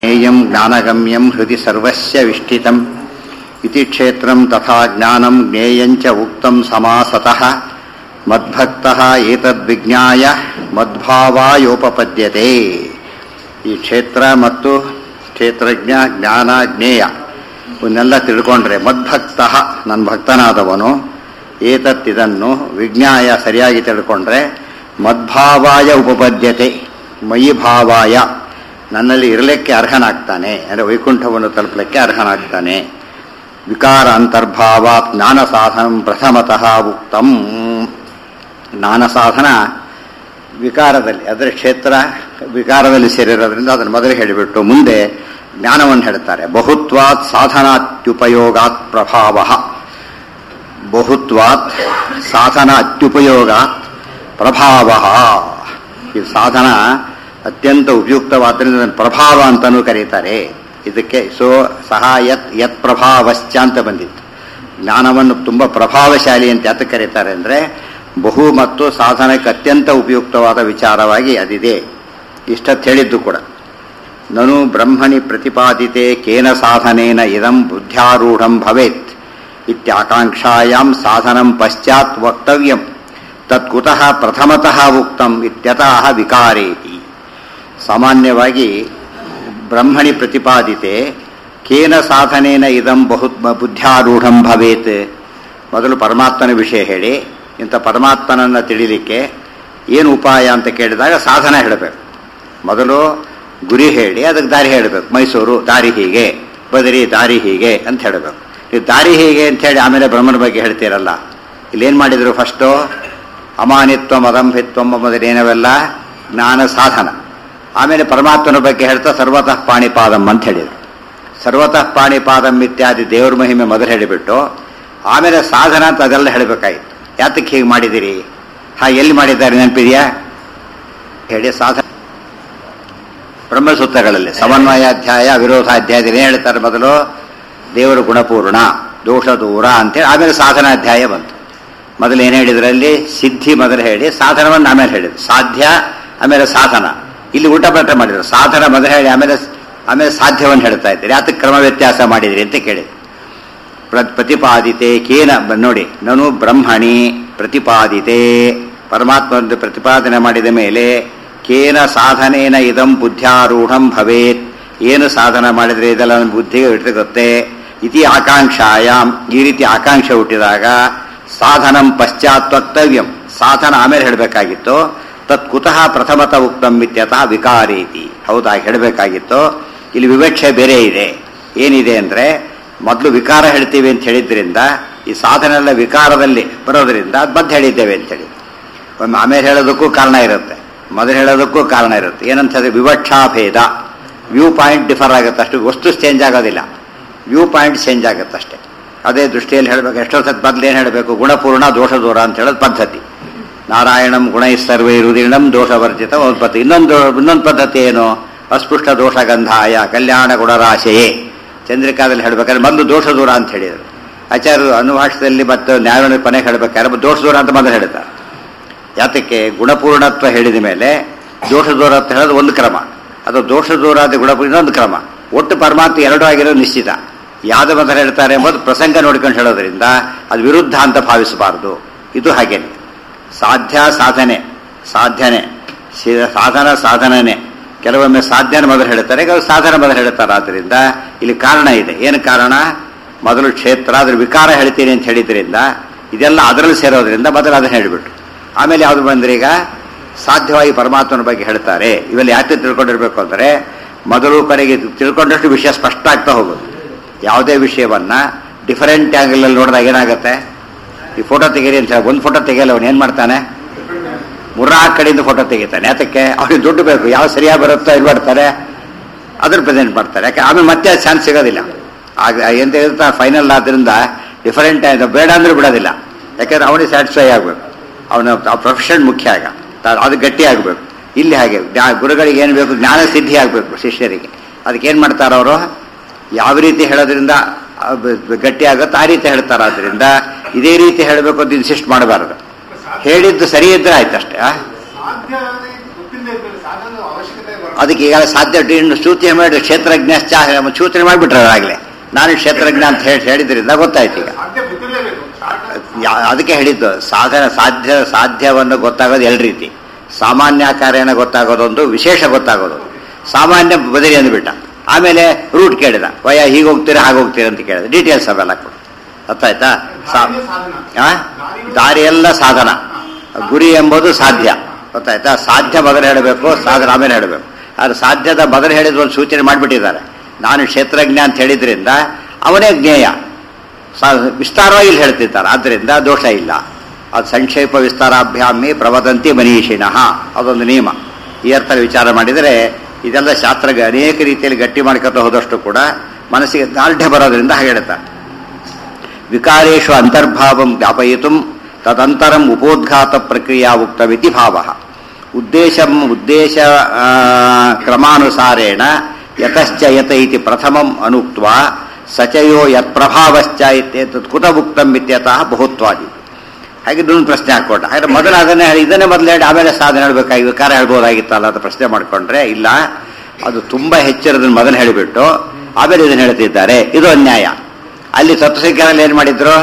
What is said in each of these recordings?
ज्ञेयं ज्ञानगम्यं हृदि सर्वस्य विष्ठितम् इति क्षेत्रं तथा ज्ञानं ज्ञेयं च उक्तं समासतः मद्भक्तः एतद्विज्ञाय ಮದ್ಭಾವಾಯೋಪಪದ್ಯತೆ ಈ ಕ್ಷೇತ್ರ ಮತ್ತು ಕ್ಷೇತ್ರಜ್ಞ ಜ್ಞಾನ ಜ್ಞೇಯ ಇವನ್ನೆಲ್ಲ ತಿಳ್ಕೊಂಡ್ರೆ ಮದ್ಭಕ್ತ ನನ್ನ ಭಕ್ತನಾದವನು ಏತತ್ತಿದನ್ನು ವಿಜ್ಞಾಯ ಸರಿಯಾಗಿ ತಿಳ್ಕೊಂಡ್ರೆ ಮದ್ಭಾವಾಯ ಉಪಪದ್ಯತೆ ಮಯಿ ಭಾವಾಯ ನನ್ನಲ್ಲಿ ಇರಲಿಕ್ಕೆ ಅರ್ಹನಾಗ್ತಾನೆ ಅಂದರೆ ವೈಕುಂಠವನ್ನು ತಲುಪಲಿಕ್ಕೆ ಅರ್ಹನಾಗ್ತಾನೆ ವಿಕಾರ ಅಂತರ್ಭಾವ ಜ್ಞಾನ ಸಾಧನ ಪ್ರಥಮತಃ ಉಕ್ತಂ ಜ್ಞಾನ ಸಾಧನ ವಿಕಾರದಲ್ಲಿ ಅದರ ಕ್ಷೇತ್ರ ವಿಕಾರದಲ್ಲಿ ಸೇರಿರೋದ್ರಿಂದ ಅದನ್ನು ಮೊದಲು ಹೇಳಿಬಿಟ್ಟು ಮುಂದೆ ಜ್ಞಾನವನ್ನು ಹೇಳ್ತಾರೆ ಬಹುತ್ವಾತ್ ಸಾಧನಾತ್ಯುಪಯೋಗಾತ್ ಪ್ರಭಾವ ಬಹುತ್ವಾತ್ ಸಾಧನ ಅತ್ಯುಪಯೋಗಾತ್ ಪ್ರಭಾವ ಈ ಸಾಧನ ಅತ್ಯಂತ ಉಪಯುಕ್ತವಾದ್ದರಿಂದ ಅದನ್ನು ಪ್ರಭಾವ ಅಂತಲೂ ಕರೀತಾರೆ ಇದಕ್ಕೆ ಸೊ ಸಹ ಯತ್ ಯತ್ ಪ್ರಭಾವಶ್ಚ ಅಂತ ಬಂದಿತ್ತು ಜ್ಞಾನವನ್ನು ತುಂಬ ಪ್ರಭಾವಶಾಲಿ ಅಂತ ಯಾತಕ್ಕೆ ಕರೀತಾರೆ ಅಂದರೆ ಬಹು ಮತ್ತು ಸಾಧನಕ್ಕೆ ಅತ್ಯಂತ ಉಪಯುಕ್ತವಾದ ವಿಚಾರವಾಗಿ ಅದಿದೆ ಇಷ್ಟತ್ ಹೇಳಿದ್ದು ಕೂಡ ನನು ಬ್ರಹ್ಮಣಿ ಪ್ರತಿಪಾದಿತೆ ಕೇನ ಸಾಧನೇನ ಇದಂ ಬುದ್ಧ್ಯಾರೂಢಂ ಭವೇತ್ ಇತ್ಯಾಕಾಂಕ್ಷಾಯಾಂ ಸಾಧನಂ ಪಶ್ಚಾತ್ ವಕ್ತವ್ಯಂ ತತ್ಕುತಃ ಪ್ರಥಮತಃ ಉಕ್ತಂ ಇತ್ಯತಃ ವಿಕಾರೇತಿ ಸಾಮಾನ್ಯವಾಗಿ ಬ್ರಹ್ಮಣಿ ಪ್ರತಿಪಾದಿತೆ ಕೇನ ಸಾಧನೇನ ಇದಂ ಬಹು ಬುದ್ಧ್ಯಾರೂಢಂ ಭವೇತ್ ಮೊದಲು ಪರಮಾತ್ಮನ ವಿಷಯ ಹೇಳಿ ಇಂಥ ಪರಮಾತ್ಮನನ್ನು ತಿಳಿಲಿಕ್ಕೆ ಏನು ಉಪಾಯ ಅಂತ ಕೇಳಿದಾಗ ಸಾಧನ ಹೇಳಬೇಕು ಮೊದಲು ಗುರಿ ಹೇಳಿ ಅದಕ್ಕೆ ದಾರಿ ಹೇಳಬೇಕು ಮೈಸೂರು ದಾರಿ ಹೀಗೆ ಬದರಿ ದಾರಿ ಹೀಗೆ ಅಂತ ಹೇಳಬೇಕು ನೀವು ದಾರಿ ಹೀಗೆ ಅಂತ ಹೇಳಿ ಆಮೇಲೆ ಬ್ರಹ್ಮನ ಬಗ್ಗೆ ಹೇಳ್ತೀರಲ್ಲ ಇಲ್ಲೇನು ಮಾಡಿದರು ಫಸ್ಟು ಅಮಾನಿತ್ವ ಮದಂಭಿತ್ವ ಮೊದಲೇನವೆಲ್ಲ ಜ್ಞಾನ ಸಾಧನ ಆಮೇಲೆ ಪರಮಾತ್ಮನ ಬಗ್ಗೆ ಹೇಳ್ತಾ ಸರ್ವತಃ ಪಾಣಿಪಾದಂ ಅಂತ ಹೇಳಿದರು ಸರ್ವತಃ ಪಾಣಿಪಾದಂ ಇತ್ಯಾದಿ ದೇವ್ರ ಮಹಿಮೆ ಮೊದಲು ಹೇಳಿಬಿಟ್ಟು ಆಮೇಲೆ ಸಾಧನ ಅಂತ ಅದೆಲ್ಲ ಹೇಳಬೇಕಾಗಿತ್ತು ಯಾತಕ್ಕೆ ಹೀಗೆ ಮಾಡಿದಿರಿ ಹಾ ಎಲ್ಲಿ ಮಾಡಿದ್ದಾರೆ ನೆನಪಿದೆಯಾ ಹೇಳಿ ಸಾಧನ ಬ್ರಹ್ಮಸೂತ್ರಗಳಲ್ಲಿ ಸಮನ್ವಯಾಧ್ಯಾಯ ವಿರೋಧಾಧ್ಯಾಯದಲ್ಲಿ ಏನು ಹೇಳ್ತಾರೆ ಮೊದಲು ದೇವರು ಗುಣಪೂರ್ಣ ದೋಷ ದೂರ ಅಂತೇಳಿ ಆಮೇಲೆ ಸಾಧನಾಧ್ಯಾಯ ಬಂತು ಮೊದಲು ಏನು ಹೇಳಿದ್ರಲ್ಲಿ ಸಿದ್ಧಿ ಮೊದಲು ಹೇಳಿ ಸಾಧನವನ್ನು ಆಮೇಲೆ ಹೇಳಿದ್ರು ಸಾಧ್ಯ ಆಮೇಲೆ ಸಾಧನ ಇಲ್ಲಿ ಊಟ ಪಟ್ಟ ಮಾಡಿದ್ರು ಸಾಧನ ಮೊದಲು ಹೇಳಿ ಆಮೇಲೆ ಆಮೇಲೆ ಸಾಧ್ಯವನ್ನು ಹೇಳ್ತಾ ಇದ್ದಾರೆ ಯಾತಕ್ಕೆ ಕ್ರಮ ವ್ಯತ್ಯಾಸ ಮಾಡಿದ್ರಿ ಅಂತ ಕೇಳಿ ಪ್ರತಿಪಾದಿತೆ ಕೇನ ನೋಡಿ ನಾನು ಬ್ರಹ್ಮಣಿ ಪ್ರತಿಪಾದಿತೆ ಪರಮಾತ್ಮ ಪ್ರತಿಪಾದನೆ ಮಾಡಿದ ಮೇಲೆ ಕೇನ ಸಾಧನೇನ ಇದಂ ಬುದ್ಧ್ಯಾರೂಢಂ ಭವೇತ್ ಏನು ಸಾಧನ ಮಾಡಿದರೆ ಇದೆಲ್ಲ ನನ್ನ ಬುದ್ಧಿಗೆ ಇರ್ತಗುತ್ತೆ ಇತಿ ಆಕಾಂಕ್ಷಾಯಾಮ್ ಈ ರೀತಿ ಆಕಾಂಕ್ಷೆ ಹುಟ್ಟಿದಾಗ ಸಾಧನಂ ಪಶ್ಚಾತ್ ವಕ್ತವ್ಯಂ ಸಾಧನ ಆಮೇಲೆ ಹೇಳಬೇಕಾಗಿತ್ತು ತತ್ ಕುತಃ ಪ್ರಥಮತ ಉಕ್ತಂ ಇತ್ಯತಃ ವಿಕಾರೇತಿ ಹೌದಾಗಿ ಹೇಳಬೇಕಾಗಿತ್ತು ಇಲ್ಲಿ ವಿವಕ್ಷೆ ಬೇರೆ ಇದೆ ಏನಿದೆ ಅಂದರೆ ಮೊದಲು ವಿಕಾರ ಹೇಳ್ತೀವಿ ಅಂತ ಹೇಳಿದ್ರಿಂದ ಈ ಸಾಧನ ಎಲ್ಲ ವಿಕಾರದಲ್ಲಿ ಬರೋದ್ರಿಂದ ಅದು ಮದ್ದು ಹೇಳಿದ್ದೇವೆ ಅಂತೇಳಿ ಒಮ್ಮೆ ಆಮೇಲೆ ಹೇಳೋದಕ್ಕೂ ಕಾರಣ ಇರುತ್ತೆ ಮೊದಲು ಹೇಳೋದಕ್ಕೂ ಕಾರಣ ಇರುತ್ತೆ ಏನಂತ ಹೇಳಿದ್ರೆ ವಿವಕ್ಷಾ ಭೇದ ವ್ಯೂ ಪಾಯಿಂಟ್ ಡಿಫರ್ ಆಗುತ್ತೆ ಅಷ್ಟು ವಸ್ತು ಚೇಂಜ್ ಆಗೋದಿಲ್ಲ ವ್ಯೂ ಪಾಯಿಂಟ್ ಚೇಂಜ್ ಆಗುತ್ತೆ ಅಷ್ಟೇ ಅದೇ ದೃಷ್ಟಿಯಲ್ಲಿ ಹೇಳಬೇಕು ಎಷ್ಟೋ ಸತ್ ಮೊದಲು ಏನು ಹೇಳಬೇಕು ಗುಣಪೂರ್ಣ ದೋಷ ದೂರ ಅಂತ ಹೇಳೋದು ಪದ್ಧತಿ ನಾರಾಯಣಂ ಗುಣ ಸರ್ವೈ ರುದಿಣಂ ದೋಷವರ್ಜಿತ ಉತ್ಪತ್ತಿ ಇನ್ನೊಂದು ಇನ್ನೊಂದು ಪದ್ಧತಿ ಏನು ಅಸ್ಪೃಷ್ಟ ದೋಷಗಂಧಾಯ ಕಲ್ಯಾಣ ಗುಣರಾಶೆಯೇ ಚಂದ್ರಿಕಾದಲ್ಲಿ ಹೇಳ್ಬೇಕಾದ್ರೆ ಮೊದಲು ದೋಷ ದೂರ ಅಂತ ಹೇಳಿದರು ಆಚಾರ್ಯರು ಅನುಭಾಷದಲ್ಲಿ ಮತ್ತು ನ್ಯಾಯ ಕೊನೆಗೆ ಹೇಳ್ಬೇಕಾದ್ರೆ ದೋಷ ದೂರ ಅಂತ ಮೊದಲು ಹೇಳ್ತಾರೆ ಯಾತಕ್ಕೆ ಗುಣಪೂರ್ಣತ್ವ ಹೇಳಿದ ಮೇಲೆ ದೋಷ ದೂರ ಅಂತ ಹೇಳೋದು ಒಂದು ಕ್ರಮ ಅದು ದೋಷ ದೂರ ಅದು ಗುಣಪೂರ್ಣ ಇನ್ನೊಂದು ಕ್ರಮ ಒಟ್ಟು ಪರಮಾತ್ಮ ಎರಡೂ ಆಗಿರೋದು ನಿಶ್ಚಿತ ಯಾವ್ದು ಮೊದಲು ಹೇಳ್ತಾರೆ ಎಂಬುದು ಪ್ರಸಂಗ ನೋಡ್ಕೊಂಡು ಹೇಳೋದ್ರಿಂದ ಅದು ವಿರುದ್ಧ ಅಂತ ಭಾವಿಸಬಾರದು ಇದು ಹಾಗೇನೆ ಸಾಧ್ಯ ಸಾಧನೆ ಸಾಧ್ಯನೆ ಸಾಧನ ಸಾಧನನೇ ಕೆಲವೊಮ್ಮೆ ಸಾಧ್ಯನ ಮೊದಲು ಹೇಳ್ತಾರೆ ಕೆಲವು ಸಾಧನ ಮೊದಲು ಹೇಳ್ತಾರೆ ಆದ್ದರಿಂದ ಇಲ್ಲಿ ಕಾರಣ ಇದೆ ಏನು ಕಾರಣ ಮೊದಲು ಕ್ಷೇತ್ರ ಅದ್ರ ವಿಕಾರ ಹೇಳ್ತೀನಿ ಅಂತ ಹೇಳಿದ್ರಿಂದ ಇದೆಲ್ಲ ಅದರಲ್ಲಿ ಸೇರೋದ್ರಿಂದ ಮೊದಲು ಅದನ್ನು ಹೇಳಿಬಿಟ್ರು ಆಮೇಲೆ ಯಾವುದು ಬಂದ್ರೆ ಈಗ ಸಾಧ್ಯವಾಗಿ ಪರಮಾತ್ಮನ ಬಗ್ಗೆ ಹೇಳ್ತಾರೆ ಇವೆಲ್ಲ ಯಾಕೆ ತಿಳ್ಕೊಂಡಿರ್ಬೇಕು ಅಂದರೆ ಮೊದಲು ಕಡೆಗೆ ತಿಳ್ಕೊಂಡಷ್ಟು ವಿಷಯ ಸ್ಪಷ್ಟ ಆಗ್ತಾ ಹೋಗೋದು ಯಾವುದೇ ವಿಷಯವನ್ನ ಡಿಫರೆಂಟ್ ಆ್ಯಂಗಲಲ್ಲಿ ನೋಡಿದಾಗ ಏನಾಗುತ್ತೆ ಈ ಫೋಟೋ ತೆಗೀರಿ ಅಂತ ಹೇಳಿ ಒಂದು ಫೋಟೋ ತೆಗೆಯಲ್ಲ ಅವನು ಏನು ಮಾಡ್ತಾನೆ ಮೂರ್ನಾಲ್ಕು ಕಡೆಯಿಂದ ಫೋಟೋ ತೆಗಿತಾನೆ ಯಾತಕ್ಕೆ ಅವ್ರಿಗೆ ದುಡ್ಡು ಬೇಕು ಯಾವ ಸರಿಯಾಗಿ ಬರುತ್ತೋ ಇದು ಮಾಡ್ತಾರೆ ಅದ್ರ ಪ್ರೆಸೆಂಟ್ ಮಾಡ್ತಾರೆ ಯಾಕೆ ಆಮೇಲೆ ಮತ್ತೆ ಚಾನ್ಸ್ ಸಿಗೋದಿಲ್ಲ ಆಗ ಎಂತ ಇರ್ತಾ ಫೈನಲ್ ಆದ್ರಿಂದ ಡಿಫರೆಂಟ್ ಆಯ್ತು ಬೇಡ ಅಂದ್ರೆ ಬಿಡೋದಿಲ್ಲ ಯಾಕಂದ್ರೆ ಅವನಿಗೆ ಸ್ಯಾಟಿಸ್ಫೈ ಆಗಬೇಕು ಅವನ ಪ್ರೊಫೆಷನ್ ಮುಖ್ಯ ಆಗ ಅದು ಗಟ್ಟಿ ಆಗಬೇಕು ಇಲ್ಲಿ ಹಾಗೆ ಗುರುಗಳಿಗೆ ಏನು ಬೇಕು ಜ್ಞಾನ ಸಿದ್ಧಿ ಆಗಬೇಕು ಶಿಷ್ಯರಿಗೆ ಅದಕ್ಕೆ ಏನು ಮಾಡ್ತಾರೆ ಅವರು ಯಾವ ರೀತಿ ಹೇಳೋದ್ರಿಂದ ಗಟ್ಟಿ ಆಗುತ್ತೋ ಆ ರೀತಿ ಹೇಳ್ತಾರೆ ಆದ್ದರಿಂದ ಇದೇ ರೀತಿ ಹೇಳಬೇಕು ಅಂತ ಇನ್ಸಿಸ್ಟ್ ಮಾಡಬಾರದು ಹೇಳಿದ್ದು ಸರಿ ಇದ್ರೆ ಆಯ್ತು ಅಷ್ಟೇ ಸಾಧ್ಯ ಗೊತ್ತಿಲ್ಲದೆ ಇದ್ಮೇಲೆ ಸಾಧನದ ಅವಶ್ಯಕತೆ ಬರುತ್ತೆ ಅದಕ್ಕೆ ಈಗ ಸಾಧ್ಯ ಇನ್ನು ಸೂಚನೆ ಮಾಡಿ ಕ್ಷೇತ್ರಜ್ಞ ಸೂಚನೆ ಮಾಡಿಬಿಟ್ರೆ ಆಗಲೇ ನಾನು ಕ್ಷೇತ್ರಜ್ಞ ಅಂತ ಹೇಳಿ ಹೇಳಿದ್ರಿಂದ ಗೊತ್ತಾಯ್ತು ಈಗ ಸಾಧ್ಯ ಗೊತ್ತಿರಲೇಬೇಕು ಯಾ- ಅದಕ್ಕೆ ಹೇಳಿದ್ದು ಸಾಧನ ಸಾಧ್ಯ ಸಾಧ್ಯವನ್ನು ಗೊತ್ತಾಗೋದು ಎರಡು ರೀತಿ ಸಾಮಾನ್ಯ ಕಾರ್ಯನ ಗೊತ್ತಾಗೋದೊಂದು ವಿಶೇಷ ಗೊತ್ತಾಗೋದು ಸಾಮಾನ್ಯ ಬದಲಿ ಅಂದ್ಬಿಟ್ಟ ಆಮೇಲೆ ರೂಟ್ ಕೇಳಿದ ವಯ ಹೀಗೆ ಹೋಗ್ತೀರಾ ಹಾಗೆ ಹೋಗ್ತೀರಾ ಅಂತ ಕೇಳಿದ ಡೀಟೇಲ್ಸ್ ಅವೆಲ್ಲ ಕೊಡು ಗೊತ್ತಾಯ್ತಾ ಸಾ ದಾರಿನೇ ಸಾಧನ. ಆ? ದಾರಿ ಎಲ್ಲ ಸಾಧನ ಗುರಿ ಎಂಬುದು ಸಾಧ್ಯ ಗೊತ್ತಾಯ್ತಾ ಸಾಧ್ಯ ಮೊದಲು ಹೇಳಬೇಕು ಸಾಧನ ಆಮೇಲೆ ಹೇಳಬೇಕು ಆದ್ರೆ ಸಾಧ್ಯದ ಮೊದಲು ಹೇಳಿದ ಒಂದು ಸೂಚನೆ ಮಾಡಿಬಿಟ್ಟಿದ್ದಾರೆ ನಾನು ಕ್ಷೇತ್ರಜ್ಞ ಅಂತ ಹೇಳಿದ್ರಿಂದ ಅವನೇ ಜ್ಞೇಯ ಸಾ- ವಿಸ್ತಾರವಾಗಿ ಇಲ್ಲಿ ಹೇಳ್ತಿದ್ದಾರೆ ಆದ್ದರಿಂದ ದೋಷ ಇಲ್ಲ ಅದು ಸಂಕ್ಷೇಪ ವಿಸ್ತಾರಾಭ್ಯಾಮಿ ಪ್ರವದಂತಿ ಮನೀಷಿಣಃ ಅದೊಂದು ನಿಯಮ ಈ ಅರ್ಥ ವಿಚಾರ ಮಾಡಿದರೆ ಇದೆಲ್ಲ ಶಾಸ್ತ್ರ ಅನೇಕ ರೀತಿಯಲ್ಲಿ ಗಟ್ಟಿ ಮಾಡ್ಕೊತ ಹೋದಷ್ಟು ಕೂಡ ಮನಸ್ಸಿಗೆ ದಾರ್ಢ್ಯ ಬರೋದ್ರಿಂದ ಹಾಗೆ ಹೇಳ್ತಾರೆ ವಿಕಾರೇಶು ಅಂತರ್ಭಾವಂ ವ್ಯಾಪಯಿತು ತದಂತರಂ ಉಪೋದ್ಘಾತ ಪ್ರಕ್ರಿಯಾ ಉಕ್ತಮಿತಿ ಭಾವ ಉದ್ದೇಶಂ ಉದ್ದೇಶ ಆ, ಕ್ರಮಾನುಸಾರೇಣ ಯತಶ್ಚ ಯತ ಇತಿ ಪ್ರಥಮಂ ಅನುಕ್ತ ಸಚಯೋ ಯತ್ಪ್ರಭಾವಶ್ಚ ಇತ್ಯೇತತ್ ಕುತ ಉಕ್ತಂ ಇತ್ಯತಃ ಬಹುತ್ವಾದಿ ಹಾಗೆ ಇನ್ನೊಂದು ಪ್ರಶ್ನೆ ಹಾಕೊಂಡ ಹಾಗೆ ಮೊದಲು ಅದನ್ನೇ ಹೇಳಿ ಇದನ್ನೇ ಮೊದಲು ಹೇಳಿ ಆಮೇಲೆ ಸಾಧನೆ ಹೇಳ್ಬೇಕಾಗಿ ವಿಕಾರ ಹೇಳ್ಬೋದಾಗಿತ್ತಲ್ಲ ಅಂತ ಪ್ರಶ್ನೆ ಮಾಡ್ಕೊಂಡ್ರೆ ಇಲ್ಲ ಅದು ತುಂಬಾ ಹೆಚ್ಚಿರೋದನ್ನ ಮೊದಲು ಹೇಳಿಬಿಟ್ಟು ಆಮೇಲೆ ಇದನ್ನ ಹೇಳ್ತಿದ್ದಾರೆ ಇದು ಅನ್ಯಾಯ ಅಲ್ಲಿ ತತ್ವಸಂಖ್ಯಾನಲ್ಲಿ ಏನ್ ಮಾಡಿದ್ರು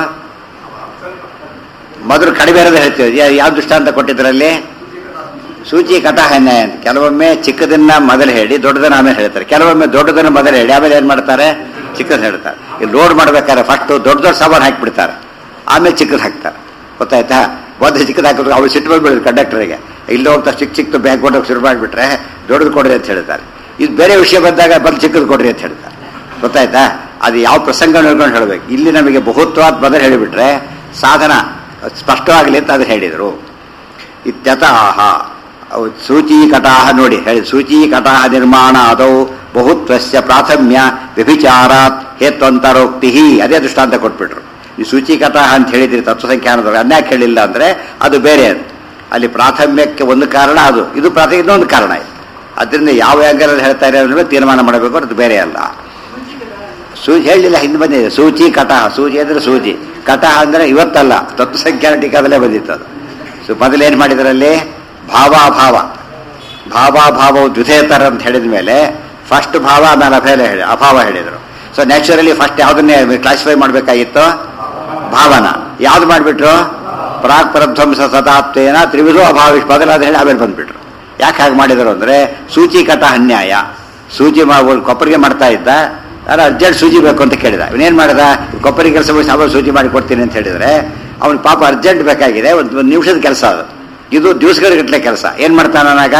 ಮೊದಲು ಕಡಿಮೆ ಇರೋದು ಹೇಳ್ತೀವಿ ಯಾ- ಯಾವ ದೃಷ್ಟಾಂತ ಕೊಟ್ಟಿದ್ರಲ್ಲಿ ಸೂಚಿ ಕಟಾಹ ಅನ್ಯಾಯ ಅಂತ ಕೆಲವೊಮ್ಮೆ ಚಿಕ್ಕದನ್ನ ಮೊದಲು ಹೇಳಿ ದೊಡ್ಡದನ್ನ ಆಮೇಲೆ ಹೇಳ್ತಾರೆ ಕೆಲವೊಮ್ಮೆ ದೊಡ್ಡದನ್ನ ಮೊದಲು ಹೇಳಿ ಆಮೇಲೆ ಏನ್ ಮಾಡ್ತಾರೆ ಚಿಕ್ಕದನ್ನ ಹೇಳ್ತಾರೆ ಇಲ್ಲಿ ಲೋಡ್ ಮಾಡ್ಬೇಕಾದ್ರೆ ಫಸ್ಟ್ ದೊಡ್ಡ ದೊಡ್ಡ ಸಾಮಾನು ಹಾಕಿಬಿಡ್ತಾರೆ ಆಮೇಲೆ ಚಿಕ್ಕದು ಹಾಕ್ತಾರೆ ಗೊತ್ತಾಯ್ತಾ ಒಂದು ಚಿಕ್ಕದು ಹಾಕಿದ್ರು ಅವ್ರು ಸಿಟ್ಟು ಬಂದ್ಬಿಡಿದ್ರು ಕಂಡಕ್ಟರ್ಗೆ ಇಲ್ಲಿ ಹೋಗ್ತಾ ಚಿಕ್ಕ ಚಿಕ್ಕ ಬ್ಯಾಗ್ ಕೊಡೋಕೆ ಶುರು ಮಾಡಿಬಿಟ್ರೆ ದೊಡ್ಡದು ಕೊಡ್ರಿ ಅಂತ ಹೇಳ್ತಾರೆ ಇದು ಬೇರೆ ವಿಷಯ ಬಂದಾಗ ಬಂದು ಚಿಕ್ಕದು ಕೊಡ್ರಿ ಅಂತ ಹೇಳ್ತಾರೆ ಗೊತ್ತಾಯ್ತಾ ಅದು ಯಾವ ಪ್ರಸಂಗ ನೋಡ್ಕೊಂಡು ಹೇಳ್ಬೇಕು ಇಲ್ಲಿ ನಮಗೆ ಬಹುತ್ವಾದ ಮೊದಲು ಹೇಳಿಬಿಟ್ರೆ ಸಾಧನ ಸ್ಪಷ್ಟವಾಗಲಿ ಅಂತ ಅದು ಹೇಳಿದರು ಇತ್ಯತಃ ಅವು ಸೂಚೀಕಟಾಹ ನೋಡಿ ಹೇಳಿ ಸೂಚೀಕಟಾಹ ನಿರ್ಮಾಣ ಅದೌ ಬಹುತ್ವಸ್ಯ ಪ್ರಾಥಮ್ಯ ವ್ಯಭಿಚಾರಾತ್ ಹೇತ್ವಂತರೋಕ್ತಿ ಅದೇ ದೃಷ್ಟಾಂತ ಕೊಟ್ಬಿಟ್ರು ಈ ಸೂಚೀಕಟಾಹ ಅಂತ ಹೇಳಿದ್ರಿ ತತ್ವಸಂಖ್ಯಾನದೊಳಗೆ ಅನ್ಯಾಕೆ ಹೇಳಿಲ್ಲ ಅಂದ್ರೆ ಅದು ಬೇರೆ ಅದು ಅಲ್ಲಿ ಪ್ರಾಥಮ್ಯಕ್ಕೆ ಒಂದು ಕಾರಣ ಅದು ಇದು ಪ್ರಾಥಮಿಕ ಇನ್ನೊಂದು ಕಾರಣ ಇದೆ ಅದರಿಂದ ಯಾವ ಆ್ಯಂಗಲಲ್ಲಿ ಹೇಳ್ತಾರೆ ಅನ್ನೋದು ತೀರ್ಮಾನ ಮಾಡಬೇಕು ಅದು ಬೇರೆ ಅಲ್ಲ ಸೂಜಿ ಹೇಳಿಲ್ಲ ಹಿಂದೆ ಬಂದಿದೆ ಸೂಚಿ ಕಟಹ ಸೂಜಿ ಅಂದ್ರೆ ಸೂಜಿ ಕಟಹ ಅಂದ್ರೆ ಇವತ್ತಲ್ಲ ತತ್ವಸಂಖ್ಯಾನ ಟೀಕಾದಲ್ಲೇ ಬಂದಿತ್ತು ಅದು ಸೊ ಮೊದಲೇನ್ ಮಾಡಿದ್ರಲ್ಲಿ ಭಾವಾಭಾವ ಭಾವಾಭಾವವು ದ್ವಿತೀಯತರ ಅಂತ ಹೇಳಿದ ಮೇಲೆ ಫಸ್ಟ್ ಭಾವ ಆಮೇಲೆ ಅಭೇದ ಹೇಳಿ ಅಭಾವ ಹೇಳಿದರು ಸೊ ನ್ಯಾಚುರಲಿ ಫಸ್ಟ್ ಯಾವ್ದನ್ನೇ ಕ್ಲಾಸಿಫೈ ಮಾಡಬೇಕಾಗಿತ್ತು ಭಾವನ ಯಾವ್ದು ಮಾಡಿಬಿಟ್ರು ಪ್ರಾಕ್ ಪ್ರಧ್ವಂಸ ಸದಾತ್ವೇನ ತ್ರಿವಿಧೋ ಅಭಾವಿಷ್ ಬದಲಾದ ಹೇಳಿ ಆಮೇಲೆ ಬಂದ್ಬಿಟ್ರು ಯಾಕೆ ಹಾಗೆ ಮಾಡಿದರು ಅಂದ್ರೆ ಸೂಚಿ ಕಟ ಅನ್ಯಾಯ ಸೂಜಿ ಮಾ ಒಂದು ಕೊಪ್ಪರಿಗೆ ಮಾಡ್ತಾ ಇದ್ದ ಯಾರು ಅರ್ಜೆಂಟ್ ಸೂಜಿ ಬೇಕು ಅಂತ ಕೇಳಿದ ಇವನೇನ್ ಮಾಡಿದ ಕೊಪ್ಪರಿಗೆ ಕೆಲಸ ಮುಗಿಸಿ ಆಮೇಲೆ ಸೂಜಿ ಮಾಡಿ ಕೊಡ್ತೀನಿ ಅಂತ ಹೇಳಿದ್ರೆ ಅವ್ನಿಗೆ ಪಾಪ ಅರ್ಜೆಂಟ್ ಬೇಕಾಗಿದೆ ಒಂದು ಒಂದು ನಿಮಿಷದ ಕೆಲಸ ಅದು ಇದು ದಿವಸಗಟ್ಟಲೆ ಕೆಲಸ ಏನ್ ಮಾಡ್ತಾನಾಗ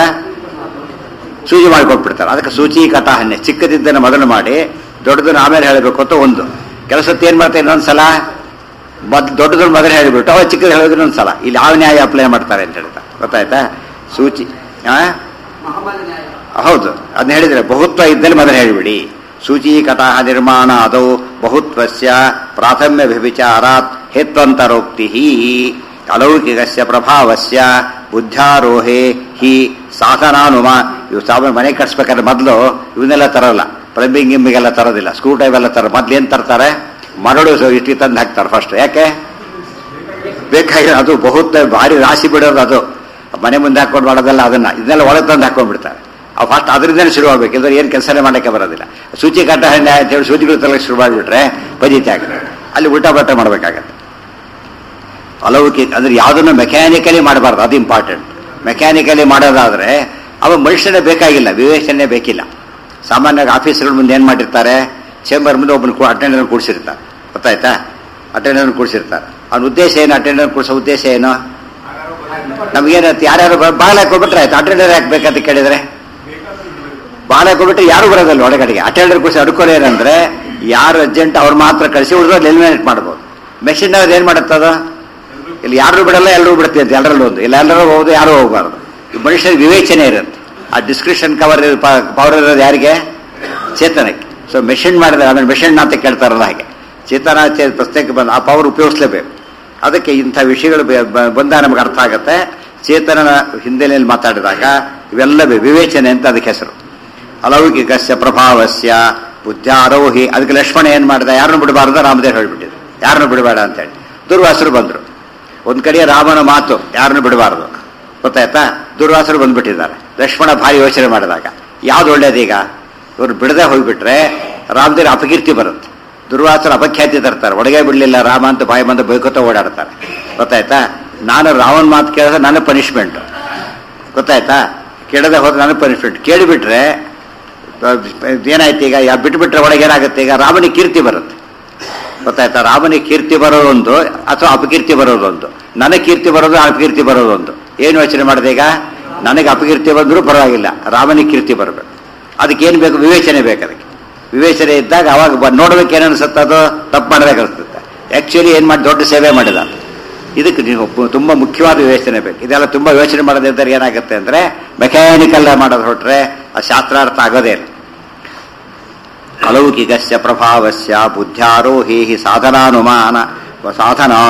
ಸೂಜಿ ಮಾಡಿ ಕೊಟ್ಬಿಡ್ತಾರೆ ಅದಕ್ಕೆ ಸೂಚಿ ಕಟಾಹನ್ಯ ಚಿಕ್ಕದಿದ್ದನ್ನು ಮೊದಲು ಮಾಡಿ ದೊಡ್ಡದನ್ನು ಆಮೇಲೆ ಹೇಳಬೇಕು ಅಂತ ಒಂದು ಕೆಲಸಕ್ಕೆ ಏನ್ ಮಾಡ್ತಾರೆ ಇನ್ನೊಂದ್ಸಲ ಮೊದ್ ದೊಡ್ಡದನ್ನು ಮೊದಲು ಹೇಳಿಬಿಟ್ಟು ಅವ ಚಿಕ್ಕದು ಹೇಳಿದ್ರೆ ಇನ್ನೊಂದ್ಸಲ ಇಲ್ಲಿ ಯಾವ ನ್ಯಾಯ ಅಪ್ಲೈ ಮಾಡ್ತಾರೆ ಅಂತ ಹೇಳ್ತಾ ಗೊತ್ತಾಯ್ತಾ ಸೂಚಿ ಆ ಹೌದು ಅದನ್ನ ಹೇಳಿದ್ರೆ ಬಹುತ್ವ ಇದ್ದಲ್ಲಿ ಮೊದಲು ಹೇಳಿಬಿಡಿ ಸೂಚಿ ಕಟಾಹ ನಿರ್ಮಾಣ ಅದೌ ಬಹುತ್ವಸ್ಯ ಪ್ರಾಥಮ್ಯ ವ್ಯಭಿಚಾರಾತ್ ಹೇತ್ವಂತರೋಕ್ತಿ ಅಲೌಕಿಕಸ್ಯ ಪ್ರಭಾವಸ್ಯ ಬುದ್ಧಾರೋಹೇ ಹಿ ಸಾಧನಾನುಮ ಇವು ಸಾಮಾನ್ಯ ಮನೆ ಕಟ್ಸ್ಬೇಕಾದ್ರೆ ಮೊದಲು ಇವನ್ನೆಲ್ಲ ತರಲ್ಲ ಪ್ಲಂಬಿಂಗ್ ಗಿಂಬಿಗೆಲ್ಲ ತರೋದಿಲ್ಲ ಸ್ಕ್ರೂ ಟೈಪ್ ಎಲ್ಲ ತರ ಮೊದ್ಲು ಏನ್ ತರ್ತಾರೆ ಮರಳು ಇಟ್ಟು ತಂದು ಹಾಕ್ತಾರೆ ಫಸ್ಟ್ ಯಾಕೆ ಬೇಕಾಗಿರೋ ಅದು ಬಹುತ್ ಭಾರಿ ರಾಶಿ ಬಿಡೋದು ಅದು ಮನೆ ಮುಂದೆ ಹಾಕೊಂಡು ಮಾಡೋದಲ್ಲ ಅದನ್ನ ಇದನ್ನೆಲ್ಲ ಒಳಗೆ ತಂದು ಹಾಕೊಂಡ್ಬಿಡ್ತಾರೆ ಅವು ಫಸ್ಟ್ ಅದರಿಂದನೇ ಶುರು ಆಗ್ಬೇಕು ಇಲ್ಲದ್ರೆ ಏನು ಕೆಲಸನೇ ಮಾಡಕ್ಕೆ ಬರೋದಿಲ್ಲ ಸೂಚಿ ಕಟ್ಟ ಹಣ್ಣೆ ಅಂತ ಹೇಳಿ ಸೂಚಿಗಳು ತರಲಿಕ್ಕೆ ಶುರು ಮಾಡಿಬಿಟ್ರೆ ಪಜಿತಿ ಆಗುತ್ತೆ ಅಲ್ಲಿ ಉಲ್ಟಾ ಬಟ್ಟ ಮಾಡಬೇಕಾಗತ್ತೆ ಅಲೌಕಿಕ ಅಂದ್ರೆ ಯಾವುದನ್ನು ಮೆಕ್ಯಾನಿಕಲಿ ಮಾಡಬಾರ್ದು ಅದು ಇಂಪಾರ್ಟೆಂಟ್ ಮೆಕ್ಯಾನಿಕಲಿ ಮಾಡೋದಾದ್ರೆ ಅವ ಮನುಷ್ಯನೇ ಬೇಕಾಗಿಲ್ಲ ವಿವೇಚನೆ ಬೇಕಿಲ್ಲ ಸಾಮಾನ್ಯವಾಗಿ ಆಫೀಸ್ಗಳ ಮುಂದೆ ಏನು ಮಾಡಿರ್ತಾರೆ ಚೇಂಬರ್ ಮುಂದೆ ಒಬ್ಬನ ಅಟೆಂಡರ್ ಕೂಡಿಸಿರ್ತಾರೆ ಗೊತ್ತಾಯ್ತಾ ಅಟೆಂಡರ್ ಕೂಡಿಸಿರ್ತಾರೆ ಅವನ ಉದ್ದೇಶ ಏನು ಅಟೆಂಡರ್ ಕೂಡಿಸೋ ಉದ್ದೇಶ ಏನು ನಮಗೇನು ಯಾರ್ಯಾರು ಬಾಗಿಲು ಹಾಕೊಬಿಟ್ರೆ ಆಯ್ತು ಅಟೆಂಡರ್ ಹಾಕ್ಬೇಕಂತ ಕೇಳಿದ್ರೆ ಬಾಗಿಲು ಹಾಕೊಬಿಟ್ರೆ ಯಾರು ಬರೋದಲ್ಲ ಒಳಗಡೆಗೆ ಅಟೆಂಡರ್ ಕೂಡಿಸಿ ಅಡ್ಕೋರು ಏನಂದ್ರೆ ಯಾರು ಅರ್ಜೆಂಟ್ ಅವ್ರು ಮಾತ್ರ ಕಳಿಸಿ ಉಳಿದವ್ರು ಎಲಿಮಿನೇಟ್ ಮಾಡ್ಬೋದು ಮೆಷಿನ್ ಅವ್ರು ಏನು ಮಾಡುತ್ತದ ಇಲ್ಲಿ ಯಾರು ಬಿಡಲ್ಲ ಎಲ್ಲರೂ ಬಿಡುತ್ತೆ ಅಂತ ಎಲ್ಲರಲ್ಲೂ ಒಂದು ಇಲ್ಲ ಎಲ್ಲರೂ ಹೋಗೋದು ಯಾರು ಹೋಗಬಾರ್ದು ಈ ಮನುಷ್ಯರಿಗೆ ವಿವೇಚನೆ ಇರುತ್ತೆ ಆ ಡಿಸ್ಕ್ರಿಪ್ಷನ್ ಕವರ್ ಪವರ್ ಇರೋದು ಯಾರಿಗೆ ಚೇತನಕ್ಕೆ ಸೊ ಮೆಷಿನ್ ಮಾಡಿದ್ರೆ ಆಮೇಲೆ ಮೆಷಿನ್ ಅಂತ ಕೇಳ್ತಾರಲ್ಲ ಹಾಗೆ ಚೇತನ ಚೇ- ಪ್ರಶ್ನೆಗೆ ಬಂದು ಆ ಪವರ್ ಉಪಯೋಗಿಸ್ಲೇಬೇಕು ಅದಕ್ಕೆ ಇಂಥ ವಿಷಯಗಳು ಬೆ- ಬ- ಬಂದಾಗ ನಮಗೆ ಅರ್ಥ ಆಗುತ್ತೆ ಚೇತನನ ಹಿನ್ನೆಲೆಯಲ್ಲಿ ಮಾತಾಡಿದಾಗ ಇವೆಲ್ಲ ವಿ- ವಿವೇಚನೆ ಅಂತ ಅದಕ್ಕೆ ಹೆಸರು ಅಲೌಕಿಕಸ್ಯ ಪ್ರಭಾವಸ್ಯ ಬುದ್ಧಾರೋಹಿ ಅದಕ್ಕೆ ಲಕ್ಷ್ಮಣ ಏನ್ ಮಾಡಿದ ಯಾರನ್ನು ಬಿಡಬಾರ್ದು ರಾಮದೇವ್ ಹೇಳ್ಬಿಟ್ಟಿದ್ರು ಯಾರನ್ನು ಬಿಡಬೇಡ ಅಂತೇಳಿ ದುರ್ವಾಸರು ಬಂದರು ಒಂದ್ ಕಡೆ ರಾಮನ ಮಾತು ಯಾರನ್ನು ಬಿಡಬಾರದು ಗೊತ್ತಾಯ್ತಾ ದುರ್ವಾಸರು ಬಂದ್ಬಿಟ್ಟಿದ್ದಾರೆ ಲಕ್ಷ್ಮಣ ಭಾರಿ ಯೋಚನೆ ಮಾಡಿದಾಗ ಯಾವ್ದು ಒಳ್ಳೇದೀಗ ಇವ್ರು ಬಿಡದೆ ಹೋಗ್ಬಿಟ್ರೆ ರಾಮದೇವ್ರ ಅಪಕೀರ್ತಿ ಬರುತ್ತೆ ದುರ್ವಾಸರ ಅಪಖ್ಯಾತಿ ತರ್ತಾರೆ ಒಳಗೆ ಬಿಡಲಿಲ್ಲ ರಾಮ ಅಂತ ಬಾಯಿ ಬಂದು ಬೈಕೋತ ಓಡಾಡ್ತಾರೆ ಗೊತ್ತಾಯ್ತಾ ನಾನು ರಾವನ್ ಮಾತು ಕೇಳಿದ್ರೆ ನನ್ನ ಪನಿಷ್ಮೆಂಟ್ ಗೊತ್ತಾಯ್ತಾ ಕೇಳದೆ ಹೋದ್ರೆ ನನಗೆ ಪನಿಷ್ಮೆಂಟ್ ಕೇಳಿಬಿಟ್ರೆ ಏನಾಯ್ತು ಈಗ ಯಾ ಬಿಟ್ಬಿಟ್ರೆ ಒಳಗೆ ಏನಾಗುತ್ತೆ ಈಗ ರಾಮನಿಗೆ ಕೀರ್ತಿ ಬರುತ್ತೆ ಗೊತ್ತಾಯ್ತಾ ರಾಮನಿಗೆ ಕೀರ್ತಿ ಬರೋದೊಂದು ಅಥವಾ ಅಪಕೀರ್ತಿ ಬರೋದೊಂದು ನನಗೆ ಕೀರ್ತಿ ಬರೋದು ಅಪಕೀರ್ತಿ ಬರೋದೊಂದು ಏನು ಯೋಚನೆ ಮಾಡಿದೆ ಈಗ ನನಗೆ ಅಪಕೀರ್ತಿ ಬಂದರೂ ಪರವಾಗಿಲ್ಲ ರಾಮನಿಗೆ ಕೀರ್ತಿ ಬರಬೇಕು ಅದಕ್ಕೆ ಏನು ಬೇಕು ವಿವೇಚನೆ ಬೇಕು ಅದಕ್ಕೆ ವಿವೇಚನೆ ಇದ್ದಾಗ ಅವಾಗ ಬ- ನೋಡ್ಬೇಕು ಏನು ಅನ್ಸುತ್ತೆ ಅದು ತಪ್ಪು ಮಾಡ್ಬೇಕು ಅನ್ಸುತ್ತೆ ಆ್ಯಕ್ಚುಲಿ ಏನು ಮಾಡಿ ದೊಡ್ಡ ಸೇವೆ ಮಾಡಿದ ಇದಕ್ಕೆ ನೀವು ಪು- ತುಂಬಾ ಮುಖ್ಯವಾದ ಯೋಚನೆ ಬೇಕು ಇದೆಲ್ಲ ತುಂಬಾ ಯೋಚನೆ ಮಾಡೋದಿದ್ದರೆ ಏನಾಗುತ್ತೆ ಅಂದ್ರೆ ಮೆಕ್ಯಾನಿಕಲ್ ಮಾಡೋದು ಹೊರಟ್ರೆ ಆ ಶಾಸ್ತ್ರಾರ್ಥ ಆಗೋದೇ ಇಲ್ಲ ಅಲೌಕಿಕಸ್ಯ ಪ್ರಭಾವಸ್ಯ ಬುದ್ಧ್ಯಾರೋಹೇ ಸಾಧನಾನುಮಾನ ಸಾಧನಾ